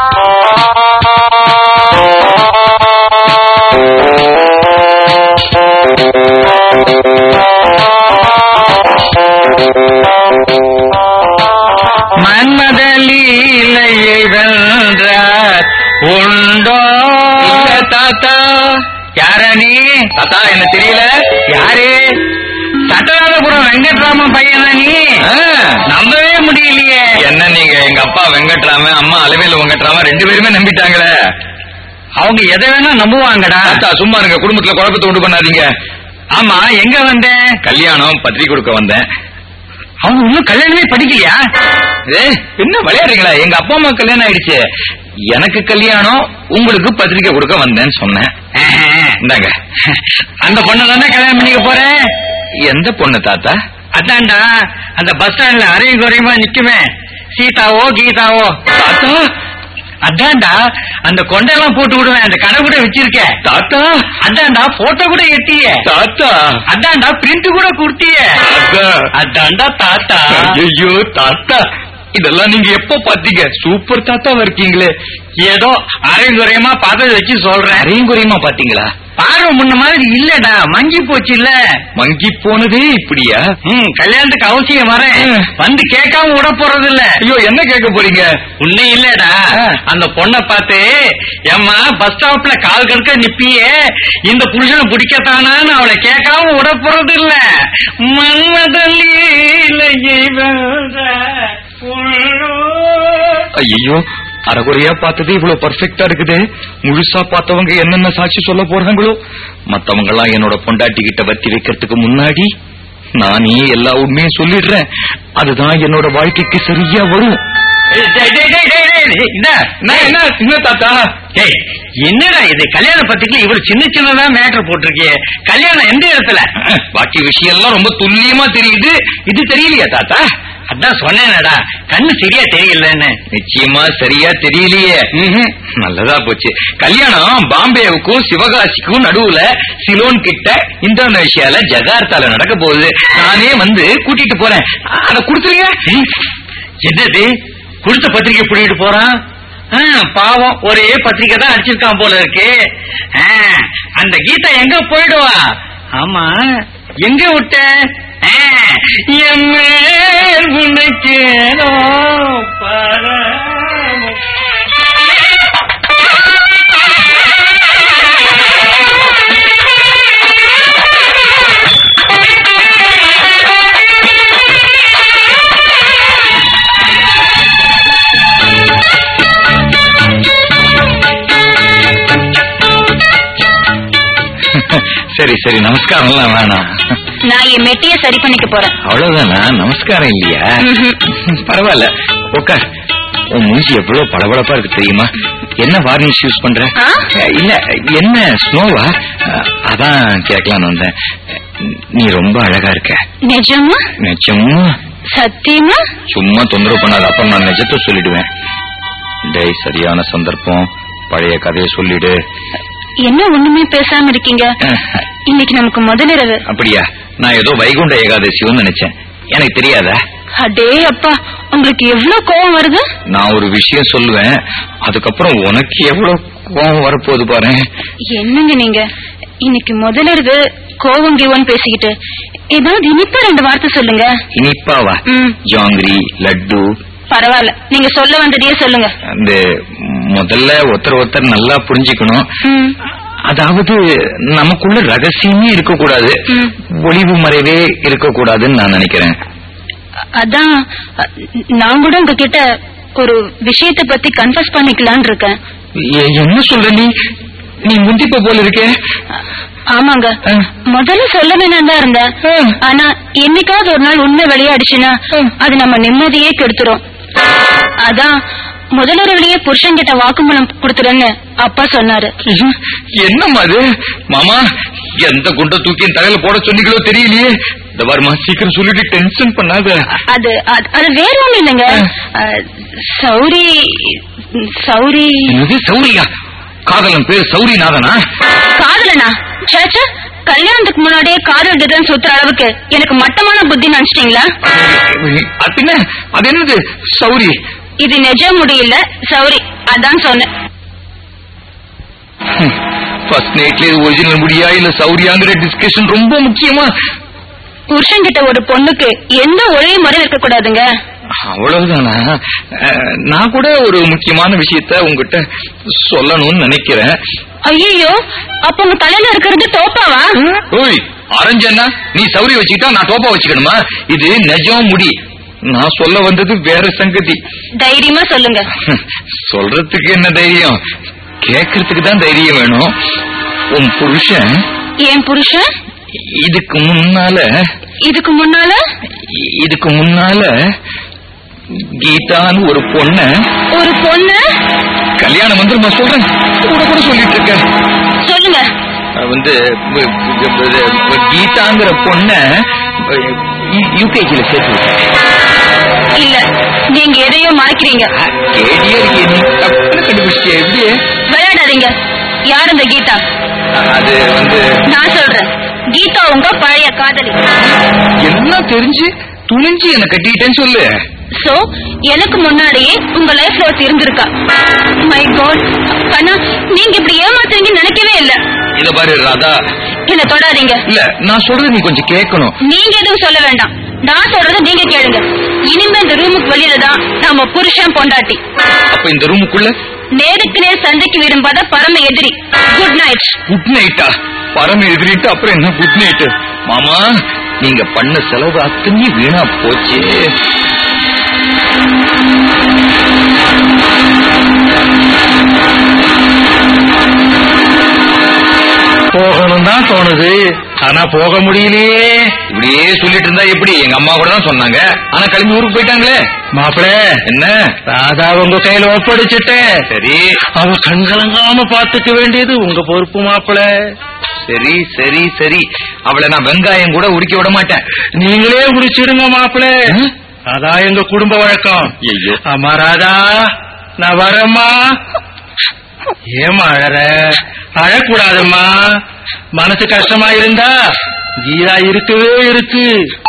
மன்மத லீலையை வென்றார் உண்டோ தாத்தா யார நீ தாத்தா என்ன தெரியல யாரு சட்டநாதபுரம் வெங்கட்ராமன் பையனா நீ நம்பவே முடியலையே என்ன நீங்க எங்க அப்பா வெங்கட்ராமன் அம்மா அலவேல வெங்கட்ராமன் ரெண்டு பேருமே நம்பிட்டாங்களே அவங்க எதை வேணா நம்புவாங்கடா தாத்தா சும்மா இருங்க குடும்பத்துல குழப்பத்தை உண்டு பண்ணாதீங்க ஆமா எங்க வந்தேன் கல்யாணம் பத்திரிக்கை கொடுக்க வந்தேன் அவங்க இன்னும் கல்யாணமே படிக்கலையா என்ன விளையாடுறீங்களா எங்க அப்பா அம்மா கல்யாணம் ஆயிடுச்சு எனக்கு கல்யாணம் உங்களுக்கு பத்திரிக்கை கொடுக்க வந்தேன்னு சொன்னேன் இந்தாங்க அந்த பொண்ணு தானே கல்யாணம் பண்ணிக்க போறேன் எந்த பொண்ணு தாத்தா அதான்டா அந்த பஸ் ஸ்டாண்ட்ல அரையும் குறையுமா நிக்குமே சீதாவோ கீதாவோ தாத்தா அதான்டா அந்த கொண்டையெல்லாம் போட்டு விடுவேன் அந்த கடை கூட வச்சிருக்க தாத்தா அதான்டா போட்டோ கூட எட்டிய தாத்தா அதான்டா பிரிண்ட் கூட கொடுத்திய அதான்டா தாத்தா ஐயோ தாத்தா இதெல்லாம் நீங்க எப்ப பாத்தீங்க சூப்பர் தாத்தாவா இருக்கீங்களே ஏதோ அரைங்குறையமா பார்த்ததை வச்சு சொல்றேன் அரைங்குறையமா பாத்தீங்களா பார்வை முன்ன மாதிரி இல்லடா மங்கி போச்சு இல்ல மங்கி போனதே இப்படியா ம் கல்யாணத்துக்கு அவசியம் வரேன் வந்து கேட்காம விட போறது இல்ல ஐயோ என்ன கேட்க போறீங்க உன்னை இல்லடா அந்த பொண்ணை பார்த்து ஏம்மா பஸ் ஸ்டாப்ல கால் கணக்க நிப்பியே இந்த புருஷனை பிடிக்கத்தானான்னு அவளை கேட்காம விட போறது இல்ல ஐயோ அரைகுறையா பார்த்தது இவ்வளவு பர்ஃபெக்டா இருக்குது முழுசா பார்த்தவங்க என்னென்ன சாட்சி சொல்ல போறாங்களோ மத்தவங்க எல்லாம் என்னோட பொண்டாட்டி கிட்ட வத்தி வைக்கிறதுக்கு முன்னாடி நானே எல்லா உண்மையும் சொல்லிடுறேன் அதுதான் என்னோட வாழ்க்கைக்கு சரியா வரும் என்ன தாத்தா என்னடா இது கல்யாண பத்திரிக்கை இவர் சின்ன சின்னதா மேட்டர் போட்டிருக்கே கல்யாணம் எந்த இடத்துல பாக்கி விஷயம் எல்லாம் ரொம்ப துல்லியமா தெரியுது இது தெரியலையா தாத்தா அதான் சொன்னேனடா கண்ணு சரியா தெரியலன்னு நிச்சயமா சரியா தெரியலையே நல்லதா போச்சு கல்யாணம் பாம்பேவுக்கும் சிவகாசிக்கும் நடுவுல சிலோன் கிட்ட இந்தோனேஷியால ஜகார்த்தால நடக்க போகுது நானே வந்து கூட்டிட்டு போறேன் அத கொடுத்துருங்க என்னது கொடுத்த பத்திரிக்கை புடிட்டு போறான் ஆ, பாவம் ஒரே பத்திரிக்கை தான் அடிச்சிருக்கான் போல இருக்கு ஆ, அந்த கீதா எங்க போயிடுவா ஆமா எங்க விட்ட ஆ, என் மேல் உனக்கேனோ பரம- சரி சரி நமஸ்காரம்லாம் வேணாம் நான் என் மெட்டிய சரி பண்ணிக்க போறேன் அவ்வளவுதானா நமஸ்காரம் இல்லையா பரவாயில்ல உட்கார் உன் மூஞ்சி எவ்வளவு பளபளப்பா இருக்கு தெரியுமா என்ன வார்னிஷ் யூஸ் பண்ற ஆ? அஹ், இல்ல என்ன ஸ்னோவா அஹ், அதான் கேட்கலான்னு வந்தேன் நீ ரொம்ப அழகா இருக்க நிஜமா நிஜமா சத்தியமா சும்மா தொந்தரவு பண்ணாத அப்புறம் நான் நிஜத்தை சொல்லிடுவேன் டேய் சரியான சந்தர்ப்பம் பழைய கதையை சொல்லிடு என்ன ஒண்ணுமே பேசாம இருக்கீங்க இன்னைக்கு நமக்கு முதலிரவு அப்படியா நான் ஏதோ வைகுண்ட ஏகாதசின்னு நினைச்சேன் எனக்கு தெரியாதா அடே அப்பா உங்களுக்கு எவ்வளவு கோவம் வருது நான் ஒரு விஷயம் சொல்லுவேன் அதுக்கப்புறம் உனக்கு எவ்வளவு கோவம் வரப்போகுது பாரு என்னங்க நீங்க இன்னைக்கு முதலிரவு கோவம் கிவன் பேசிக்கிட்டு ஏதாவது இனிப்பா ரெண்டு வார்த்தை சொல்லுங்க இனிப்பாவா ம். ஜாங்கிரி லட்டு பரவாயில்ல நீங்க சொல்ல வந்ததையே சொல்லுங்க அந்த முதல்ல ஒருத்தர் ஒருத்தர் நல்லா புரிஞ்சுக்கணும் ம். அதாவது நமக்குள்ள ரகசியமே இருக்கக்கூடாது ம். ஒளிவு மறைவே இருக்கக்கூடாதுன்னு நான் நினைக்கிறேன் அதான் அ, நான் கூட உங்ககிட்ட ஒரு விஷயத்தை பத்தி கன்ஃபஸ் பண்ணிக்கலாம்னு இருக்கேன் எ- என்ன சொல்ற நீ நீ முந்திப்ப போல இருக்கே அ, ஆமாங்க ஆ. முதல்ல சொல்ல வேணாம் தான் இருந்தேன் ஆனா என்னைக்காவது ஒரு நாள் உண்மை வெளியாடுச்சுன்னா அது நம்ம நிம்மதியே கெடுத்துரும் அதான் முதலுறவுலயே புருஷன்கிட்ட வாக்குமூலம் கொடுத்துறேன்னு அப்பா சொன்னாரு என்னம்மா அது மாமா எந்த குண்டை தூக்கி என் தலையில போட சொன்னீங்களோ தெரியலையே இந்த வருமா சீக்கிரம் சொல்லிட்டு டென்ஷன் பண்ணாத அது அது- அது வேற ஒண்ணும் இல்லைங்க அ, சௌரி சௌரி என்னது சௌரியா காதலன் பேர் சௌரிநாதனா காதலனா சேச்சா கல்யாணத்துக்கு முன்னாடியே காதல் திட்டம் சுத்துற அளவுக்கு எனக்கு மட்டமான புத்தி நினைச்சிட்டீங்களா அது பின்ன அது என்னது சௌரி இது நிஜம் முடியல சௌரி அதான் சொன்னேன் ஃபர்ஸ்ட் நைட்ல இது ஒரிஜினல் முடியா இல்ல சௌரியாங்கிற டிஸ்கஷன் ரொம்ப முக்கியமா புருஷன்கிட்ட ஒரு பொண்ணுக்கு எந்த ஒரே முறை இருக்க கூடாதுங்க அவ்வளவுதானா அஹ், நான் கூட ஒரு முக்கியமான விஷயத்த உங்ககிட்ட சொல்லணும்னு நினைக்கிறேன் ஐயோ அப்ப உங்க தலையில இருக்கிறது தோப்பாவா ஓய் அரஞ்சண்ணா நீ சௌரி வச்சுக்கிட்டா நான் டோப்பா வச்சுக்கணுமா இது நிஜம் முடி நான் சொல்ல வந்தது வேற சங்கதி தைரியமா சொல்லுங்க சொல்றதுக்கு என்ன தைரியம் கேட்கறதுக்கு தான் தைரியம் வேணும் உன் புருஷன் என் புருஷன் இதுக்கு முன்னால இதுக்கு முன்னால இதுக்கு முன்னால கீதான்னு ஒரு பொண்ண ஒரு பொண்ணு கல்யாணம் வந்து நான் சொல்றேன் கூட கூட சொல்லிட்டு இருக்கேன் சொல்லுங்க அது வந்து வ- வ- வ- கீதாங்கிற பொண்ண யூகேஜில சேர்த்து விட்டேன். இல்ல நீங்க எதையோ மறைக்கிறீங்க கேடியே இருக்கே நீ தப்புன்னு கண்டுபிடிச்சிய எப்படியே விளையாடாதீங்க யார் அந்த கீதா அது வந்து நான் சொல்றேன் கீதா உங்க பழைய காதலி எல்லாம் தெரிஞ்சு துணிஞ்சு என்ன கட்டிக்கிட்டேன்னு சொல்லு சோ எனக்கு முன்னாடியே உங்க லைஃப்ல ஒருத்தி இருந்திருக்கா மை காட் கண்ணா நீங்க இப்படி ஏமாத்துவீங்கன்னு நினைக்கவே இல்ல இத பாரு ராதா என்ன தொடாதீங்க இல்ல நான் சொல்றது நீ கொஞ்சம் கேட்கணும் நீங்க எதுவும் சொல்ல வேண்டாம் நான் சொல்றத நீங்க கேளுங்க இனிமே இந்த ரூமுக்கு வெளியில தான் நம்ம புருஷன் பொண்டாட்டி அப்ப இந்த ரூமுக்குள்ள நேருக்கு நேர் சண்டைக்கு விரும்பாத பரம எதிரி குட் நைட் குட் நைட்டா பரம எதிரிட்டு அப்புறம் என்ன குட் நைட் மாமா நீங்க பண்ண செலவு அத்தனை வீணா போச்சு போகணும் தான் தோணுது ஆனா போக முடியலையே இப்படியே சொல்லிட்டு இருந்தா எப்படி எங்க அம்மா கூட தான் சொன்னாங்க ஆனா கிளம்பி ஊருக்கு போயிட்டாங்களே மாப்பிள என்ன ராதா உங்க கையில ஒப்படைச்சிட்டேன் சரி அவ கண்கலங்காம பாத்துக்க வேண்டியது உங்க பொறுப்பு மாப்பிள சரி சரி சரி அவளை நான் வெங்காயம் கூட உரிக்க விட மாட்டேன் நீங்களே முடிச்சிடுங்க மாப்பிள ம்? அதான் எங்க குடும்ப வழக்கம் ஐயோ. அம்மா ராதா நான் வரேம்மா ஏமா அழற அழக்கூடாதும்மா மனசு கஷ்டமா இருந்தா கீதா இருக்கவே இருக்கு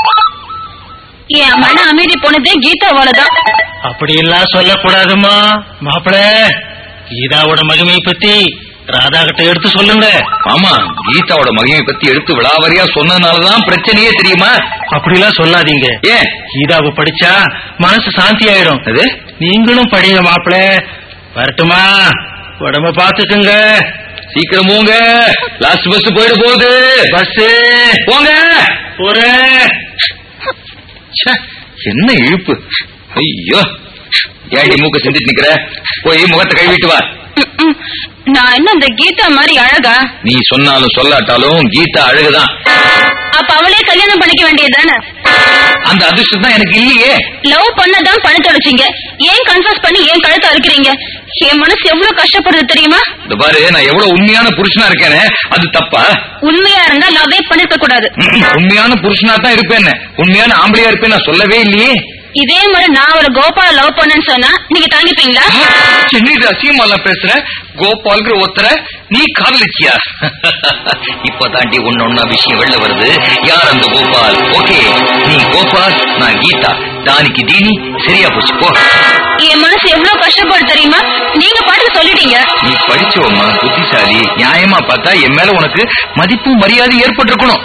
என் மன அமைதி போனதே கீதாவாலதான் அப்படி எல்லாம் சொல்லக்கூடாதும்மா மாப்பிள கீதாவோட மகிமை பத்தி ராதா கிட்ட எடுத்து சொல்லுங்க ஆமா கீதாவோட மகிமை பத்தி எடுத்து விளாவரியா சொன்னதுனாலதான் பிரச்சனையே தெரியுமா அப்படிலாம் சொல்லாதீங்க ஏன் கீதாவை படிச்சா மனசு சாந்தி ஆயிடும் அது நீங்களும் படிங்க மாப்பிள வரட்டுமா உடம்ப பாத்துக்குங்க சீக்கிரம் போங்க லாஸ்ட் பஸ் போயிட போகுது பஸ் போங்க போறேன் ச்சே, என்ன இழுப்பு ஐயோ ஏண்டி மூக்க சிந்திட்டு நிக்கிற போய் முகத்தை கழுவிட்டு வா ம்ம். நான் என்ன இந்த கீதா மாதிரி அழகா நீ சொன்னாலும் சொல்லாட்டாலும் கீதா அழகுதான் அப்ப அவளே கல்யாணம் பண்ணிக்க வேண்டியதுதானே அந்த அதிர்ஷ்டம் தான் எனக்கு இல்லையே லவ் பண்ணதான் பணத்தை அடிச்சீங்க ஏன் கன்ஃபர்ஸ் பண்ணி ஏன் கழுத்தை அறுக்கிறீங்க என் மனசு எவ்வளவு கஷ்டப்படுது தெரியுமா இந்த பாரு நான் எவ்வளவு உண்மையான புருஷனா இருக்கேனே அது தப்பா உண்மையா இருந்தா லவ்வே பண்ணிருக்க கூடாது ம்ம். உண்மையான புருஷனா தான் இருப்பேன் உண்மையான ஆம்பளையா இருப்பேன் நான் சொல்லவே இல்லையே இதே மாதிரி நான் ஒரு கோபால லவ் பண்ணேன்னு சொன்னா நீங்க தாங்கிப்பீங்களா என்ன இது அசியமாலாம் பேசுற கோபால்ங்கிற ஒருத்தர நீ காதலிச்சியா இப்ப தாண்டி ஒன்னொன்னா விஷயம் வெளில வருது யார் அந்த கோபால் ஓகே நீ கோபால் நான் கீதா தானிக்கு தீனி சரியா போச்சு போ என் மனசு எவ்வளவு கஷ்டப்படு தெரியுமா நீங்க பாட்டு சொல்லிட்டீங்க நீ படிச்சவம்மா புத்திசாலி நியாயமா பார்த்தா என் மேல உனக்கு மதிப்பு மரியாதை ஏற்பட்டிருக்கணும்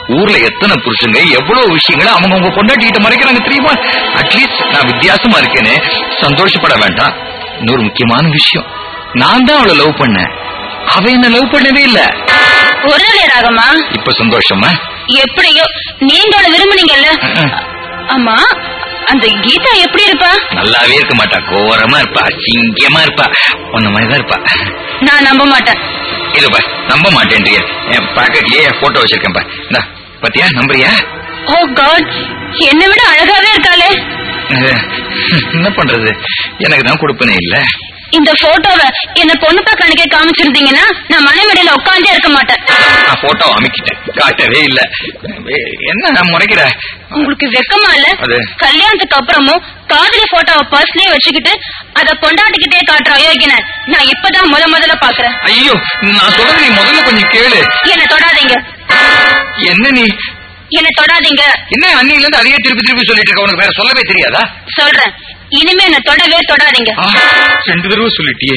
ஊர்ல எத்தனை புருஷங்க எவ்வளவு விஷயங்களை அவங்க உங்க பொண்டாட்டிகிட்ட மறைக்கிறாங்க தெரியுமா அட்லீஸ்ட் நான் வித்தியாசமா இருக்கேன்னு சந்தோஷப்பட வேண்டாம் இன்னொரு முக்கியமான விஷயம் நான் தான் அவளை லவ் பண்ணேன் அவ என்ன லவ் பண்ணவே இல்ல ஒரு நாள் ராகமா இப்ப சந்தோஷமா எப்படியோ நீங்க அவளை விரும்புனீங்கல்ல ம். ஆமா அந்த கீதா எப்படி இருப்பா நல்லாவே இருக்க மாட்டா கோரமா இருப்பா சிங்கமா இருப்பா உன்ன மாதிரிதான் இருப்பா நான் நம்ப மாட்டேன் இதுப்பா நம்ப மாட்டேன்றிய என் பாக்கெட்லயே போட்டோ வச்சிருக்கேன்ப்பா இந்தா பாத்தியா நம்புறியா ஓ காட் என்னை விட அழகாவே இருக்காளே அஹ், என்ன பண்றது எனக்கு தான் கொடுப்பனே இல்ல இந்த போட்டோவை என்ன பொண்ணு பார்க்க அன்னைக்கே காமிச்சிருந்தீங்கன்னா நான் மனைமடியில உட்காந்தே இருக்க மாட்டேன் நான் போட்டோ அமைக்கிட்டேன் காட்டவே இல்ல ஏ, என்ன நான் முறைக்கிற உங்களுக்கு வெக்கமா இல்ல அது. கல்யாணத்துக்கு அப்புறமும் காதலி போட்டோவை பர்ஸ்லயே வச்சுக்கிட்டு அத பொண்டாட்டிக்கிட்டே காட்டுற அயோக்கியன நான் இப்பதான் முத முதல்ல பாக்குறேன் ஐயோ நான் சொல்றது நீ முதல்ல கொஞ்சம் கேளு என்ன தொடாதீங்க என்ன நீ என்ன தொடாதீங்க என்ன அன்னில இருந்து அதையே திருப்பி திருப்பி சொல்லிட்டு இருக்க உனக்கு வேற சொல்லவே தெரியாதா சொல்றேன் இனிமே என்ன தொடவே தொடாதீங்க ஆ, ரெண்டு தடவை சொல்லிட்டியே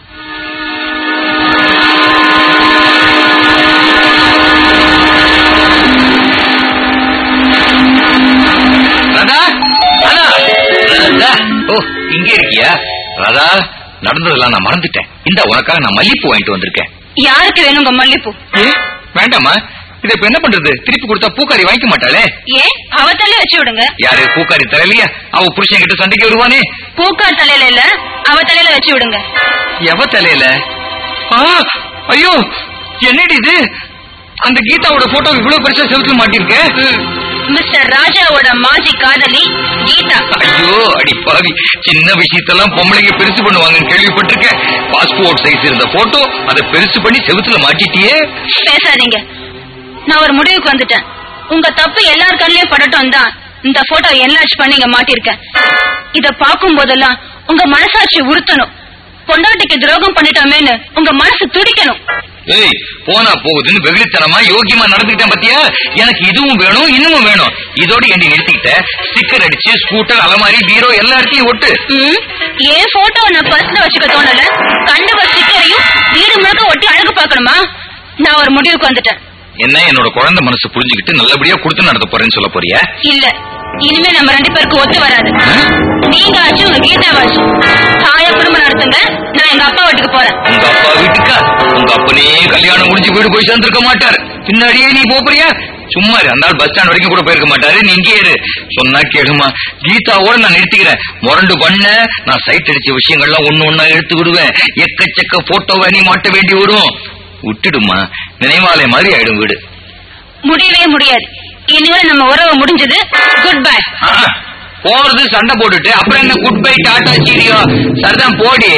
ராதா ராதா ராதா ஓ இங்க இருக்கியா ராதா நடந்ததெல்லாம் நான் மறந்துட்டேன் இந்த உனக்காக நான் மல்லிப்பூ வாங்கிட்டு வந்திருக்கேன் யாருக்கு வேணுங்க மல்லிப்பூ ஏ வேண்டாமா இதை இப்ப என்ன பண்றது திருப்பி கொடுத்தா பூக்காரி வாங்கிக்க மாட்டாளே ஏன் அவத்தலே வச்சு விடுங்க யாரு பூக்காரி தரலையா அவ புருஷன் கிட்ட சண்டைக்கு வருவானே பூக்கார் தலையில இல்ல அவ தலையில வச்சு விடுங்க எவ தலையில ஆ, ஐயோ என்னடி இது அந்த கீதாவோட போட்டோ இவ்வளவு பெருசா செவுத்துல மாட்டிருக்க மிஸ்டர் ராஜாவோட மாஜி காதலி கீதா ஐயோ அடி பாவி சின்ன விஷயத்தெல்லாம் பொம்பளைங்க பெருசு பண்ணுவாங்கன்னு கேள்விப்பட்டிருக்கேன் பாஸ்போர்ட் சைஸ் இருந்த போட்டோ அதை பெருசு பண்ணி செவுத்துல மாட்டிட்டியே பேசாதீங்க நான் ஒரு முடிவுக்கு வந்துட்டேன் உங்க தப்பு எல்லார் கண்ணிலயும் படட்டும் தான் இந்த போட்டோ என்லார்ஜ் பண்ணி இங்க மாட்டிருக்கேன் இத பாக்கும் போதெல்லாம் உங்க மனசாட்சி உறுத்தணும் பொண்டாட்டிக்கு துரோகம் பண்ணிட்டோமேன்னு உங்க மனசு துடிக்கணும் ஏய் போனா போகுதுன்னு வெகுளித்தனமா யோகியமா நடந்துக்கிட்டேன் பாத்தியா எனக்கு இதுவும் வேணும் இன்னமும் வேணும் இதோட எண்டி நிறுத்திக்கிட்ட ஸ்டிக்கர் அடிச்சு ஸ்கூட்டர் அலமாரி பீரோ எல்லா இடத்தையும் ஒட்டு ம், என் போட்டோ நான் பர்ஸ்ல வச்சுக்க தோணல கண்ணுவ ஸ்டிக்கரையும் வீடு முழுக்க ஒட்டி அழகு பார்க்கணுமா நான் ஒரு முடிவுக்கு வந்துட்டேன் என்ன என்னோட குழந்தை மனசு புரிஞ்சுக்கிட்டு நல்லபடியா கொடுத்து நடத்த போறேன்னு சொல்ல போறியா இல்ல இனிமே நம்ம ரெண்டு பேருக்கு ஒத்து வராது நீங்க ஆச்சு உங்க கீதாவாச்சு தாய குடும்பம் நடத்துங்க நான் எங்க அப்பா வீட்டுக்கு போறேன் உங்க அப்பா வீட்டுக்கா உங்க அப்பனே கல்யாணம் முடிஞ்சு வீடு போய் சேர்ந்திருக்க மாட்டார் பின்னாடியே நீ போறியா சும்மா இரு. அந்த ஆள் பஸ் ஸ்டாண்ட் வரைக்கும் கூட போயிருக்க மாட்டாரு நீ இங்கே இரு சொன்னா கேளுமா கீதாவோட நான் நிறுத்திக்கிறேன் முரண்டு பண்ண நான் சைட் அடிச்ச விஷயங்கள்லாம் ஒண்ணு ஒண்ணா எடுத்து விடுவேன் எக்கச்சக்க போட்டோவை நீ மாட்ட வேண்டி வரும் விட்டுடுமா நினைவாலய மாதிரி ஆயிடும் வீடு முடியவே முடியாது இனிமே நம்ம உறவு முடிஞ்சது குட் பை ஆ, போறது சண்டை போட்டுட்டு அப்புறம் என்ன குட் பை டாடா சீரியோ சரிதான் போடி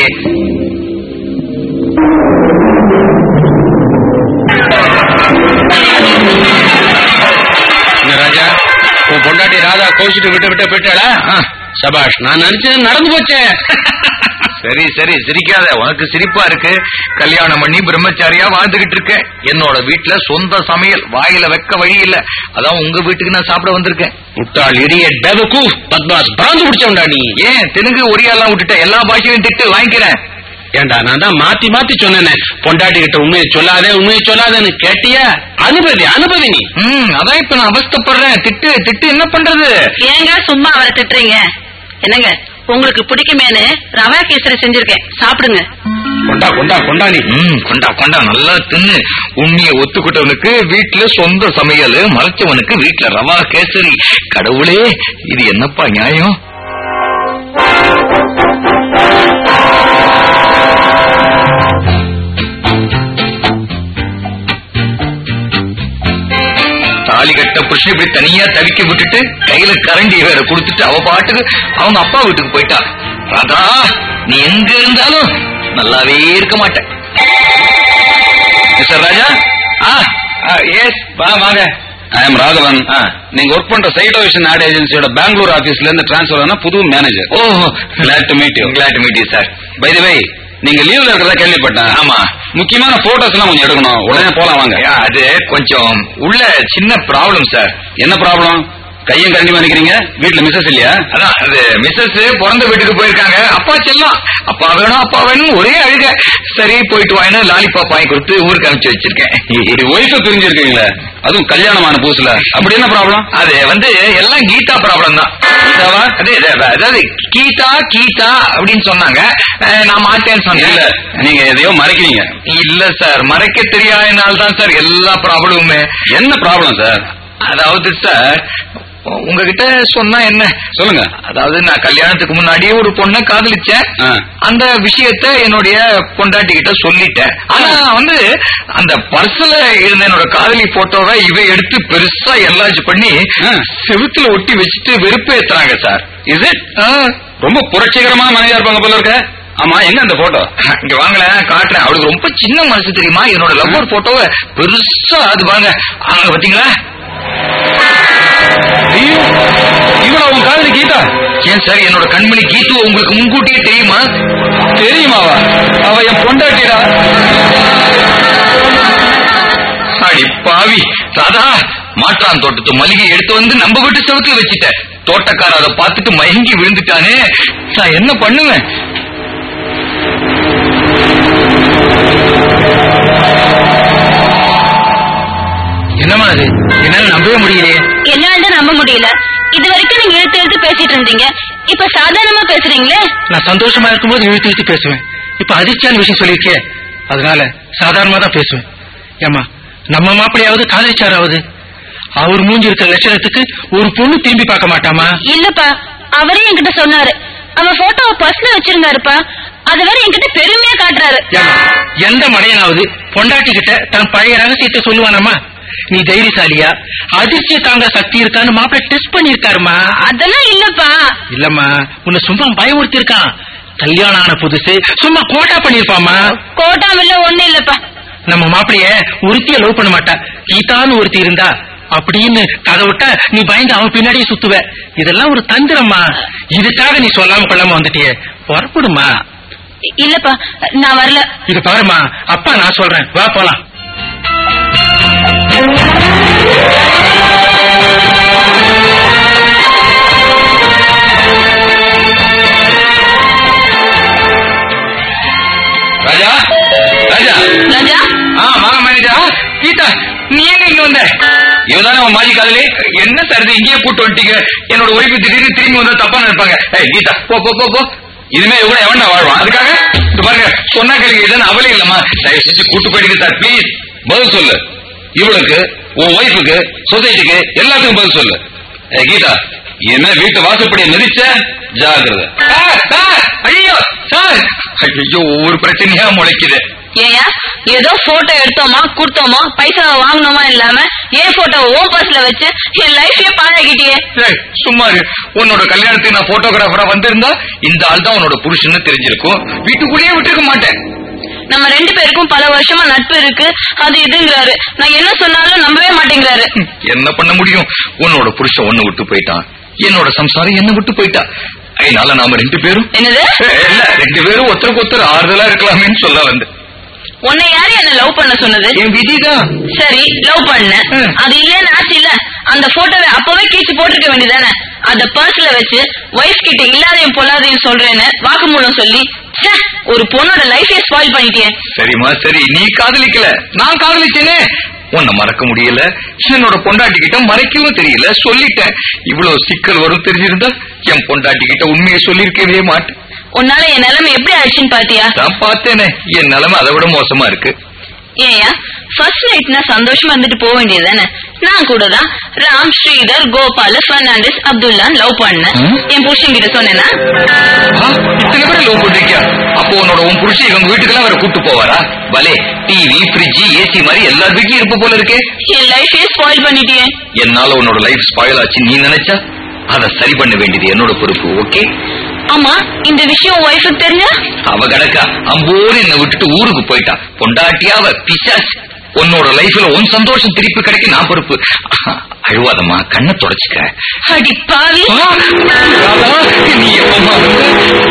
என்ன ராஜா உன் பொண்டாட்டி ராதா கோச்சிட்டு விட்டு விட்டு போயிட்டாளா ஆ. சபாஷ் நான் நினைச்சது நடந்து போச்சே சரி சரி சிரிக்காத உனக்கு சிரிப்பா இருக்கு கல்யாணம் பண்ணி பிரம்மச்சாரியா வாழ்ந்துகிட்டு இருக்க என்னோட வீட்டுல சொந்த சமையல் வாயில வைக்க வழி இல்ல அதான் உங்க வீட்டுக்கு நான் சாப்பிட வந்திருக்கேன் முட்டாள் இடிய டெபகு பத்மாஸ் பிராந்து பிடிச்சவன்டா நீ ஏன் தெலுங்கு ஒரியாலாம் விட்டுட்ட எல்லா பாஷையும் திட்டு வாங்கிக்கிறேன் ஏண்டா நான் தான் மாத்தி மாத்தி சொன்னேனே பொண்டாட்டி கிட்ட உண்மையை சொல்லாதே உண்மையை சொல்லாதேன்னு கேட்டியா அனுபதி அனுபதி நீ ம் அதான் இப்ப நான் அவஸ்தைப்படுறேன் திட்டு திட்டு என்ன பண்றது ஏங்க சும்மா அவரை திட்டுறீங்க என்னங்க உங்களுக்கு பிடிக்குமேனு ரவா கேசரி செஞ்சிருக்கேன் சாப்பிடுங்க கொண்டா கொண்டா கொண்டா நீ ம் கொண்டா கொண்டா நல்லா தின்னு உண்மையை ஒத்துக்கிட்டவனுக்கு வீட்டுல சொந்த சமையல் மறைச்சவனுக்கு வீட்டுல ரவா கேசரி கடவுளே இது என்னப்பா நியாயம் தாலி கட்ட புருஷன் இப்படி தனியா தவிக்க விட்டுட்டு கையில கரண்டி வேற கொடுத்துட்டு அவ பாட்டுக்கு அவங்க அப்பா வீட்டுக்கு போயிட்டா ராதா நீ எங்க இருந்தாலும் நல்லாவே இருக்க மாட்ட மிஸ்டர் ராஜா ஆ எஸ் வா வாங்க ஐ எம் ராகவன் ஆ. நீங்க ஒர்க் பண்ற சைடோவிஷன் ஆட் ஏஜென்சியோட பெங்களூர் ஆபீஸ்ல இருந்து டிரான்ஸ்ஃபர் ஆன புது மேனேஜர் ஓ Glad to meet you. glad to meet you sir by the way நீங்க லீவ்ல இருக்கிறதா கேள்விப்பட்டேன் ஆமா. முக்கியமான போட்டோஸ் எல்லாம் கொஞ்சம் எடுக்கணும் உடனே போலாம் வாங்க அது கொஞ்சம் உள்ள சின்ன ப்ராப்ளம் சார் என்ன ப்ராப்ளம் கையும் கரண்டி நிக்கிறீங்க வீட்டுல மிஸ்ஸஸ் இல்லையா அதான் அது மிஸ்ஸஸ் பிறந்த வீட்டுக்கு போயிருக்காங்க அப்பா செல்லம் அப்பா வேணும் அப்பா வேணும் ஒரே அழுக சரி போயிட்டு வாங்கினா லாலிபாப் வாங்கி கொடுத்து ஊருக்கு அனுப்பிச்சு வச்சிருக்கேன் ஒய்ஃப பிரிஞ்சிருக்கீங்களே அதுவும் கல்யாணமான புதுசுல அப்படி என்ன ப்ராப்ளம் அது வந்து எல்லாம் கீதா ப்ராப்ளம் தான் கீதாவா அதே அதே, அதாவது கீதா கீதா அப்படின்னு சொன்னாங்க அஹ், நான் மாட்டேன்னு சொன்னேன் இல்ல நீங்க எதையோ மறைக்கிறீங்க இல்ல சார் மறைக்க தெரியாதனால தான் சார் எல்லா ப்ராப்ளமுமே என்ன ப்ராப்ளம் சார் அதாவது சார் உங்ககிட்ட சொன்னா என்ன சொல்லுங்க அதாவது நான் கல்யாணத்துக்கு முன்னாடியே ஒரு பொண்ணை காதலிச்சேன் ஆ. அந்த விஷயத்த என்னுடைய பொண்டாட்டி கிட்ட சொல்லிட்டேன் ஆனா வந்து அந்த பர்ஸ்ல இருந்த என்னோட காதலி போட்டோவை இவ எடுத்து பெருசா எல்லாச்சு பண்ணி ஆ. செவுத்துல ஒட்டி வச்சுட்டு வெறுப்பேத்துறாங்க சார் இது ரொம்ப புரட்சிகரமான மனைவியா இருப்பாங்க போல இருக்க ஆமா எங்க அந்த போட்டோ இங்க வாங்களேன் காட்டுறேன் அவளுக்கு ரொம்ப சின்ன மனசு தெரியுமா என்னோட லவ்வர் போட்டோவை பெருசா அது பாருங்க அங்க பாத்தீங்களா ஐயோ இவள உன் காதலி கீதா ஏன் சார் என்னோட கண்மணி கீத்து உங்களுக்கு முன்கூட்டியே தெரியுமா தெரியுமாவா அவ என் பொண்டாட்டிடா அடி பாவி ராதா மாற்றான் தோட்டத்து மல்லிகை எடுத்து வந்து நம்ம வீட்டு செவுத்துல வச்சுட்ட தோட்டக்கார அதை பார்த்துட்டு மயங்கி விழுந்துட்டானே நான் என்ன பண்ணுவேன் என்னமா அது என்னால நம்பவே முடியலையே என்னால தான் நம்ப முடியல இது வரைக்கும் நீங்க எழுத்து எழுத்து பேசிட்டு இருந்தீங்க இப்ப சாதாரணமா பேசுறீங்களே நான் சந்தோஷமா இருக்கும்போது இழுத்து இழுத்து பேசுவேன் இப்ப அதிர்ச்சியான விஷயம் சொல்லியிருக்கே அதனால சாதாரணமா தான் பேசுவேன் ஏமா நம்ம மாப்பிள்ளையாவது காதலிச்சாராவது அவர் மூஞ்சி இருக்கிற லட்சணத்துக்கு ஒரு பொண்ணு திரும்பி பார்க்க மாட்டாமா இல்லப்பா அவரே என்கிட்ட சொன்னாரு அவன் போட்டோவை பர்ஸ்ல வச்சிருந்தாருப்பா அது வேற என்கிட்ட பெருமையா காட்டுறாரு ஏம்மா, எந்த மடையனாவது பொண்டாட்டி கிட்ட தன் பழைய ரகசியத்தை சொல்லுவானாமா நீ தைரியசாலியா அதிர்ச்சியை தாங்க சக்தி இருக்கான்னு மாப்பிள்ளை டெஸ்ட் பண்ணிருக்காருமா அதெல்லாம் இல்லப்பா இல்லம்மா உன்னை சும்மா பயமுறுத்தி இருக்கான் கல்யாணம் ஆன புதுசு சும்மா கோட்டா பண்ணிருப்பாமா கோட்டாமில்ல ஒண்ணு இல்லப்பா நம்ம மாப்பிளைய ஒருத்திய லவ் பண்ண மாட்டா கீதான்னு ஒருத்தி இருந்தா அப்படின்னு கதை விட்டா நீ பயந்து அவன் பின்னாடியே சுத்துவ இதெல்லாம் ஒரு தந்திரம்மா இதுக்காக நீ சொல்லாம கொள்ளாம வந்துட்டியே புறப்படுமா இ- இல்லப்பா நான் வரல இது பாருமா அப்பா நான் சொல்றேன் வா போலாம் ராஜா ராஜா ராஜா ஆ வாங்க மேனேஜா கீதா நீ எங்க இங்க வந்த இவதானே உன் மாஜி காதலி என்ன சார் இது இங்கேயே கூட்டு வந்துட்டீங்க என்னோட ஒய்ஃபு திடீர்னு திரும்பி வந்தா தப்பா நினைப்பாங்க ஏய் கீதா போ போ போ போ இனிமே இவங்க எவன்டா வாழ்வான் அதுக்காக இது பாருங்க சொன்னா கேளுங்க இல்லைன்னு அவளே இல்லம்மா தயவு செஞ்சு கூட்டு போயிடுங்க சார் ப்ளீஸ் பதில் சொல்லு இவளுக்கு உன் ஒய்ஃபுக்கு சொசைட்டிக்கு எல்லாத்துக்கும் பதில் சொல்லு ஏய் கீதா என்ன வீட்டு வாசப்படியை மிதிச்ச ஜாகிரதை சார் சார் ஐயோ சார் ஐயோ ஒவ்வொரு பிரச்சனையா முளைக்குது ஏயா ஏதோ போட்டோ எடுத்தோமா கொடுத்தோமா பைசா வாங்கினோமா இல்லாம ஏன் போட்டோ ஓ பர்ஸ்ல வச்சு என் லைஃபே பாழாக்கிட்டியே ஏய், சும்மா இரு உன்னோட கல்யாணத்துக்கு நான் போட்டோகிராஃபரா வந்திருந்தா இந்த ஆள் தான் உன்னோட புருஷன்னு தெரிஞ்சிருக்கும் வீட்டுக்குள்ளேயே விட்டுருக்க மாட்டேன் நம்ம ரெண்டு பேருக்கும் பல வருஷமா நட்பு இருக்கு அது இதுங்கிறாரு நான் என்ன சொன்னாலும் நம்பவே மாட்டேங்கிறாரு ம், என்ன பண்ண முடியும் உன்னோட புருஷன் ஒண்ணு விட்டு போயிட்டான் என்னோட சம்சாரம் என்ன விட்டு போயிட்டா அதனால நாம ரெண்டு பேரும் என்னது ஏய், இல்ல ரெண்டு பேரும் ஒருத்தருக்கு ஒருத்தர் ஆறுதலா இருக்கலாமேன்னு சொல்ல வந்து உன்னை யாரு என்ன லவ் பண்ண சொன்னது என் விதிதான் சரி லவ் பண்ண ம். அது இல்லன்னு ஆச்சு இல்ல அந்த போட்டோவை அப்பவே கீச்சு போட்டிருக்க வேண்டியதானே அத பர்ஸ்ல வச்சு ஒய்ஃப் கிட்ட இல்லாதையும் பொல்லாதையும் சொல்றேன்னு வாக்குமூலம் சொல்லி ச்சே, ஒரு பொண்ணோட லைஃபே ஸ்பாயில் பண்ணிட்டியே சரிம்மா சரி நீ காதலிக்கல நான் காதலிச்சேனே உன்னை மறக்க முடியல என்னோட பொண்டாட்டி கிட்ட மறைக்கவும் தெரியல சொல்லிட்டேன் இவ்வளவு சிக்கல் வரும் தெரிஞ்சிருந்தா என் பொண்டாட்டி கிட்ட உண்மையை சொல்லியிருக்கவே மாட்டேன் உன்னால என் நிலைமை எப்படி ஆயிடுச்சுன்னு பாத்தியா நான் பார்த்தேனே என் நிலைமை அதை விட மோசமா இருக்கு ஏயா ஃபர்ஸ்ட் நைட்னா சந்தோஷமா இருந்துட்டு போக வேண்டியதுதானே நான் கூட தான் ராம் ஸ்ரீதர் கோபால் பெர்னாண்டஸ் அப்துல்லான்னு லவ் பண்ணேன் ம். என் புருஷன் கிட்ட சொன்னேன்னா ஆ, இத்தனை பேர் லவ் பண்றீங்க அப்போ உன்னோட உன் புருஷன் இவங்க வீட்டுக்கெல்லாம் வேற கூட்டு போவாரா பலே டிவி ஃப்ரிட்ஜ் ஏசி மாதிரி எல்லார் வீட்லயும் இருப்ப போல இருக்கே என் லைஃபே ஸ்பாயில் பண்ணிட்டியே என்னால உன்னோட லைஃப் ஸ்பாயில் ஆச்சு நீ நினைச்சா அதை சரி பண்ண வேண்டியது என்னோட பொறுப்பு ஓகே ஆமா இந்த விஷயம் ஒய்ஃபுக்கு தெரிஞ்சா அவ கிடக்கா அம்போடு என்னை விட்டுட்டு ஊருக்கு போயிட்டா பொண்டாட்டியாவ பிசாஸ் உன்னோட லைஃப்ல உன் சந்தோஷம் திருப்பி கிடைக்க நான் பொறுப்பு அழுவாதம்மா கண்ணை தொடச்சுக்க அடி பாவி ஆ, ராதா, நீ எப்பமா வந்த?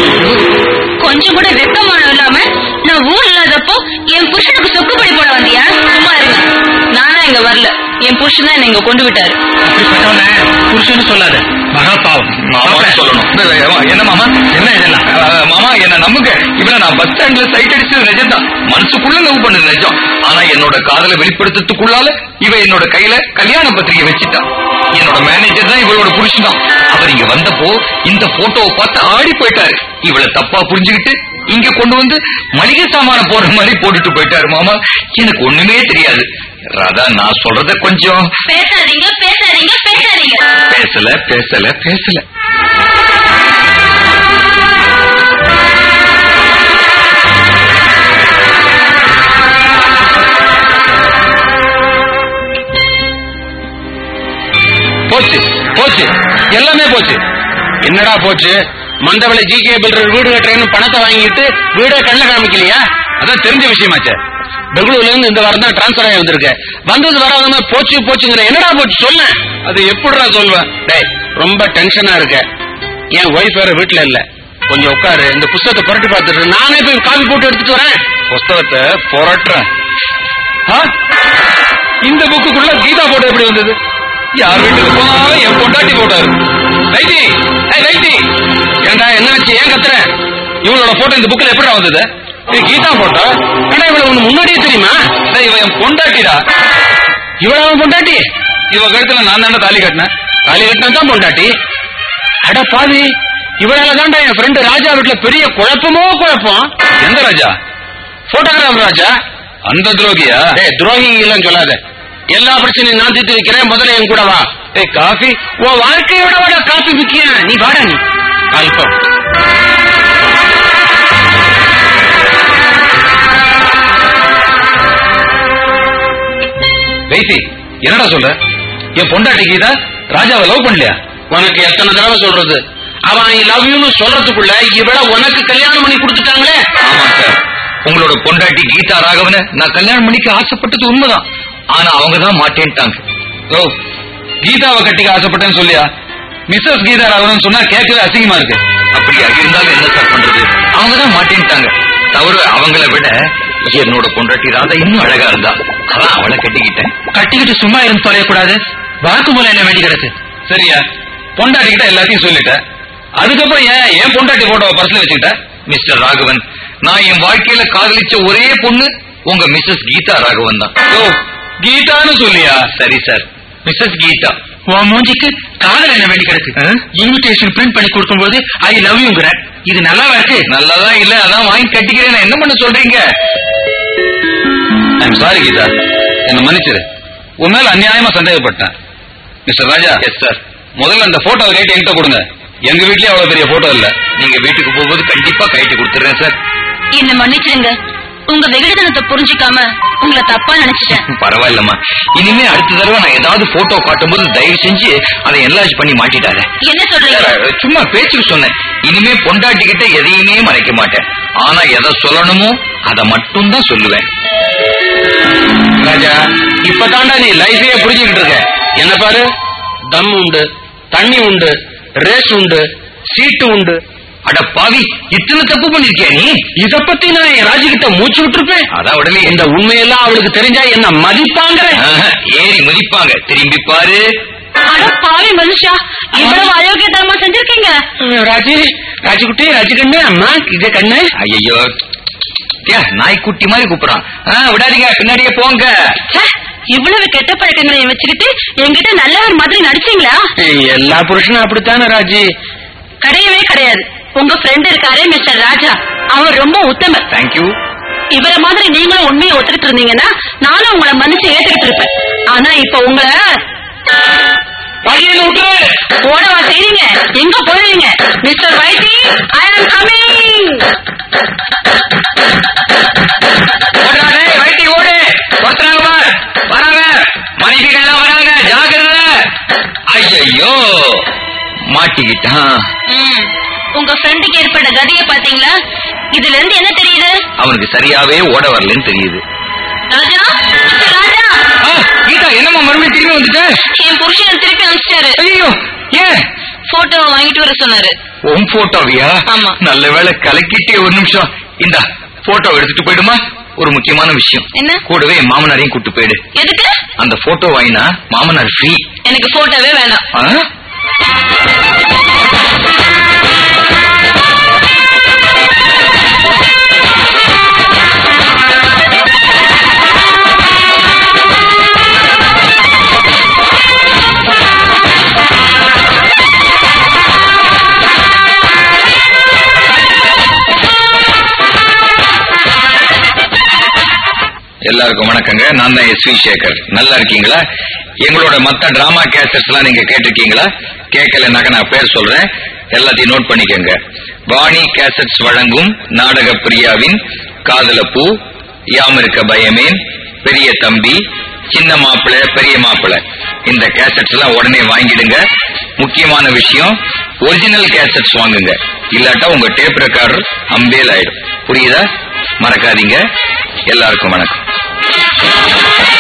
கொஞ்சம் கூட வெக்கமானம் இல்லாம நான் ஊர் இல்லாதப்போ என் புருஷனுக்கு சொக்குப்படி போட வந்தியா சும்மா இருங்க நானா எங்க இங்க வரல என் புருஷன் தான் இங்க கொண்டு விட்டாரு அப்படிப்பட்டவன புருஷன்னு சொல்லாத மகா பாவம் மாமா சொல்லணும் இந்த, ஏமா, என்ன மாமா என்ன இதெல்லாம் அஹ், மாமா என்ன நம்புங்க இவனை நான் பஸ் ஸ்டாண்ட்ல சைட் அடிச்சது நிஜம்தான் மனசுக்குள்ள லவ் பண்ணது நிஜம் ஆனா என்னோட காதலை வெளிப்படுத்துறதுக்குள்ளால இவ என்னோட கையில கல்யாண பத்திரிகை வச்சுட்டான் என்னோட மேனேஜர் தான் இவளோட புருஷன் தான் அவர் இங்க வந்தப்போ இந்த போட்டோவை பார்த்து ஆடி போயிட்டாரு இவளை தப்பா புரிஞ்சுக்கிட்டு இங்க கொண்டு வந்து மளிகை சாமான போடுற மாதிரி போட்டுட்டு போயிட்டாரு மாமா எனக்கு ஒண்ணுமே தெரியாது ராதா நான் சொல்றத கொஞ்சம் பேசாதீங்க பேசாதீங்க பேசாதீங்க பேசல பேசல பேசல போச்சு போச்சு எல்லாமே போச்சு என்னடா போச்சு மண்டபல ஜி கே பில்டர் வீடு கட்டுறேன்னு பணத்தை வாங்கிட்டு வீடே கண்ணில் காமிக்கலையா அதான் தெரிஞ்ச விஷயமாச்சே பெங்களூர்ல இருந்து இந்த வாரம் தான் டிரான்ஸ்பர் ஆகி வந்திருக்க வந்தது வராதமா போச்சு போச்சுங்கிற என்னடா போச்சு சொல்ல அது எப்படிடா சொல்வேன் டேய் ரொம்ப டென்ஷனா இருக்க என் ஒய்ஃப் வேற வீட்டுல இல்ல கொஞ்சம் உட்காரு இந்த புஸ்தகத்தை புரட்டி பார்த்துட்டு நானே போய் காபி போட்டு எடுத்துட்டு வரேன் புஸ்தகத்தை புரட்டுறேன் ஆ? இந்த புக்குக்குள்ள கீதா போட்டோ எப்படி வந்தது யார் வீட்டுக்கு போனாலும் என் பொண்டாட்டி போட்டோ இருக்கு லைட்டி ஏய் லைட்டி ஏண்டா என்னாச்சு ஏன் கத்துற இவளோட போட்டோ இந்த புக்ல எப்படி வந்தது இது கீதா போட்டோ ஏண்டா இவள உனக்கு முன்னாடியே தெரியுமா டேய், இவ என் பொண்டாட்டிடா இவள அவன் பொண்டாட்டி இவ கழுத்துல நான் தானே தாலி கட்டினேன் தாலி கட்டினா தான் பொண்டாட்டி அட பாவி இவளால தான்டா என் ஃப்ரெண்டு ராஜா வீட்டுல பெரிய குழப்பமோ குழப்பம் எந்த ராஜா போட்டோகிராஃபர் ராஜா அந்த துரோகியா ஏய் துரோகி இல்லைன்னு சொல்லாத எல்லா பிரச்சனையும் நான் தீர்த்து வைக்கிறேன் முதல்ல என் கூட வா ஏய் காஃபி உன் வாழ்க்கையோட விட காஃபி முக்கியம் நீ வாடா நீ அல்பம் வைத்தி என்னடா சொல்ற என் பொண்டாட்டி கீதா ராஜாவை லவ் பண்ணலையா உனக்கு எத்தனை தடவை சொல்றது அவன் ஐ லவ் யூன்னு சொல்றதுக்குள்ள இவள உனக்கு கல்யாணம் பண்ணி கொடுத்துட்டாங்களே ஆமா சார் உங்களோட பொண்டாட்டி கீதா ராகவனை நான் கல்யாணம் பண்ணிக்க ஆசைப்பட்டது உண்மைதான் ஆனா அவங்க தான் மாட்டேன்ட்டாங்க ஓ கீதாவை கட்டிக்க ஆசைப்பட்டேன்னு சொல்லியா மிஸ்ஸஸ் கீதா ராகவன் சொன்னா கேட்கவே அசிங்கமா இருக்கு அப்படியா இருந்தாலும் என்ன சார் பண்றது அவங்க தான் மாட்டேன்ட்டாங்க தவிர அவங்கள விட என்னோட பொண்டாட்டி ராதா இன்னும் அழகா இருந்தா அதான் அவளை கட்டிக்கிட்டேன் கட்டிக்கிட்டு சும்மா இருந்து தொலையக்கூடாது வாக்குமூலம் என்ன வேண்டி கிடக்கு சரியா பொண்டாட்டி கிட்ட எல்லாத்தையும் சொல்லிட்டேன் அதுக்கப்புறம் ஏன் என் பொண்டாட்டி போட்டோவை பர்ஸ்ல வச்சுக்கிட்ட மிஸ்டர் ராகவன் நான் என் வாழ்க்கையில காதலிச்ச ஒரே பொண்ணு உங்க மிஸ்ஸஸ் கீதா ராகவன் தான் ஓ கீதான்னு சொல்லியா சரி சார் மிஸ்ஸஸ் கீதா உன் மூஞ்சிக்கு காதல் என்ன வேண்டி கிடக்கு ஆ? இன்விடேஷன் பிரிண்ட் பண்ணி கொடுக்கும்போது ஐ லவ் யூங்கிற இது நல்லாவா இருக்கு நல்லதா இல்ல அதான் வாங்கி கட்டிக்கிறேன் நான் என்ன பண்ண சொல்றீங்க ஐம் சாரி கீதா என்ன மன்னிச்சிரு உன் மேல அநியாயமா சந்தேகப்பட்டேன் மிஸ்டர் ராஜா எஸ் சார் முதல்ல அந்த போட்டோவை கேட்டு என்கிட்ட கொடுங்க எங்க வீட்லயே அவ்வளவு பெரிய போட்டோ இல்ல நீங்க வீட்டுக்கு போகும்போது கண்டிப்பா கைட்டு கொடுத்துறேன் சார் என்ன மன்னிச்சிருங்க உங்க வெகுளித்தனத்தை புரிஞ்சுக்காம உங்களை தப்பா நினைச்சிட்டேன் பரவாயில்லம்மா இனிமே அடுத்த தடவை நான் ஏதாவது போட்டோ காட்டும்போது தயவு செஞ்சு அதை என்லார்ஜ் பண்ணி மாட்டிட்டாரு என்ன சொல்றீங்க சும்மா பேச்சுக்கு சொன்னேன் இனிமே பொண்டாட்டி கிட்ட எதையுமே மறைக்க மாட்டேன் ஆனா எதை சொல்லணுமோ அதை மட்டும் தான் சொல்லுவேன் ராஜா இப்பதான்டா நீ லைஃபையே புரிஞ்சுக்கிட்டு இருக்க என்ன பாரு தம் உண்டு தண்ணி உண்டு ரேஸ் உண்டு சீட்டு உண்டு அட பாவி இத்தனை தப்பு பண்ணிருக்கியா நீ இத பத்தி நான் என் ராஜி கிட்ட மூச்சு விட்டுருப்பேன் அதான் உடனே இந்த உண்மையெல்லாம் அவளுக்கு தெரிஞ்சா என்ன மதிப்பாங்கிற ஆஹா, ஏறி மதிப்பாங்க திரும்பி பாரு அட பாவி மனுஷா இவ்வளவு அயோக்கியத்தனமா செஞ்சிருக்கீங்க ராஜி ராஜிக்குட்டி ராஜி கண்ணு அம்மா இது கண்ணு ஐயோ நாய்க்குட்டி மாதிரி கூப்பிடுறான் ஆ, விடாதீங்க பின்னாடியே போங்க ச்சே, இவ்வளவு கெட்ட பழக்கங்களை வச்சுக்கிட்டு என்கிட்ட நல்லவர் மாதிரி நடிச்சீங்களா எல்லா புருஷனும் அப்படித்தானே ராஜி கிடையவே கிடையாது உங்க ஃப்ரெண்ட் இருக்காரே மிஸ்டர் ராஜா அவர் ரொம்ப உத்தமர் தேங்க்யூ இவர மாதிரி நீங்களும் உண்மையை ஒத்துக்கிட்டு இருந்தீங்கன்னா நானும் உங்களை மன்னிச்சு ஏத்துக்கிட்டு இருப்பேன் ஆனா இப்ப உங்களை ராஜியை விட்டுரு ஓடவா செய்றீங்க எங்க போடுவீங்க mister Vaithi I am coming ஓடுறா டேய், வைட்டி ஓடு ஒருத்தராங்க பார் வராங்க மனைவிகள்லாம் வராங்க ஜாகிரதை ஐயோ மாட்டிக்கிட்டான் உங்க ஃப்ரெண்டுக்கு ஏற்பட்ட கதியை பாத்தீங்களா இதுல இருந்து என்ன தெரியுது அவனுக்கு சரியாவே ஓட வரலன்னு தெரியுது ராஜா மிஸ்டர் ராஜா ஆ, கீதா என்னம்மா மறுபடியும் திரும்பி வந்துட்ட என் புருஷன் திருப்பி அனுப்பிச்சிட்டாரு ஐயோ ஏன் போட்டோ வாங்கிட்டு வர சொன்னாரு உன் போட்டோவியா ஆமா. நல்ல வேளை கலக்கிட்டே ஒரு நிமிஷம் இந்தா போட்டோ எடுத்துட்டு போயிடுமா ஒரு முக்கியமான விஷயம் என்ன கூடவே என் மாமனாரையும் கூட்டு போயிடு எதுக்கு அந்த போட்டோ வாங்கினா மாமனார் ஃப்ரீ எனக்கு போட்டோவே வேண்டாம் எல்லாருக்கும் வணக்கங்க நான் தான் எஸ் வி சேகர் நல்லா இருக்கீங்களா எங்களோட மத்த டிராமா கேசட்ஸ் எல்லாம் நீங்க கேட்டிருக்கீங்களா கேட்கலனாக்க நான் பேர் சொல்றேன் எல்லாத்தையும் நோட் பண்ணிக்கோங்க வாணி கேசட்ஸ் வழங்கும் நாடக பிரியாவின் காதல பூ யாம் இருக்க பயமேன் பெரிய தம்பி சின்ன மாப்பிளை பெரிய மாப்பிளை இந்த கேசட்ஸ் எல்லாம் உடனே வாங்கிடுங்க முக்கியமான விஷயம் ஒரிஜினல் கேசட்ஸ் வாங்குங்க இல்லாட்டா உங்க டேப் ரெக்கார்டர் அம்பேல் ஆயிடும் புரியுதா மறக்காதீங்க எல்லாருக்கும் வணக்கம்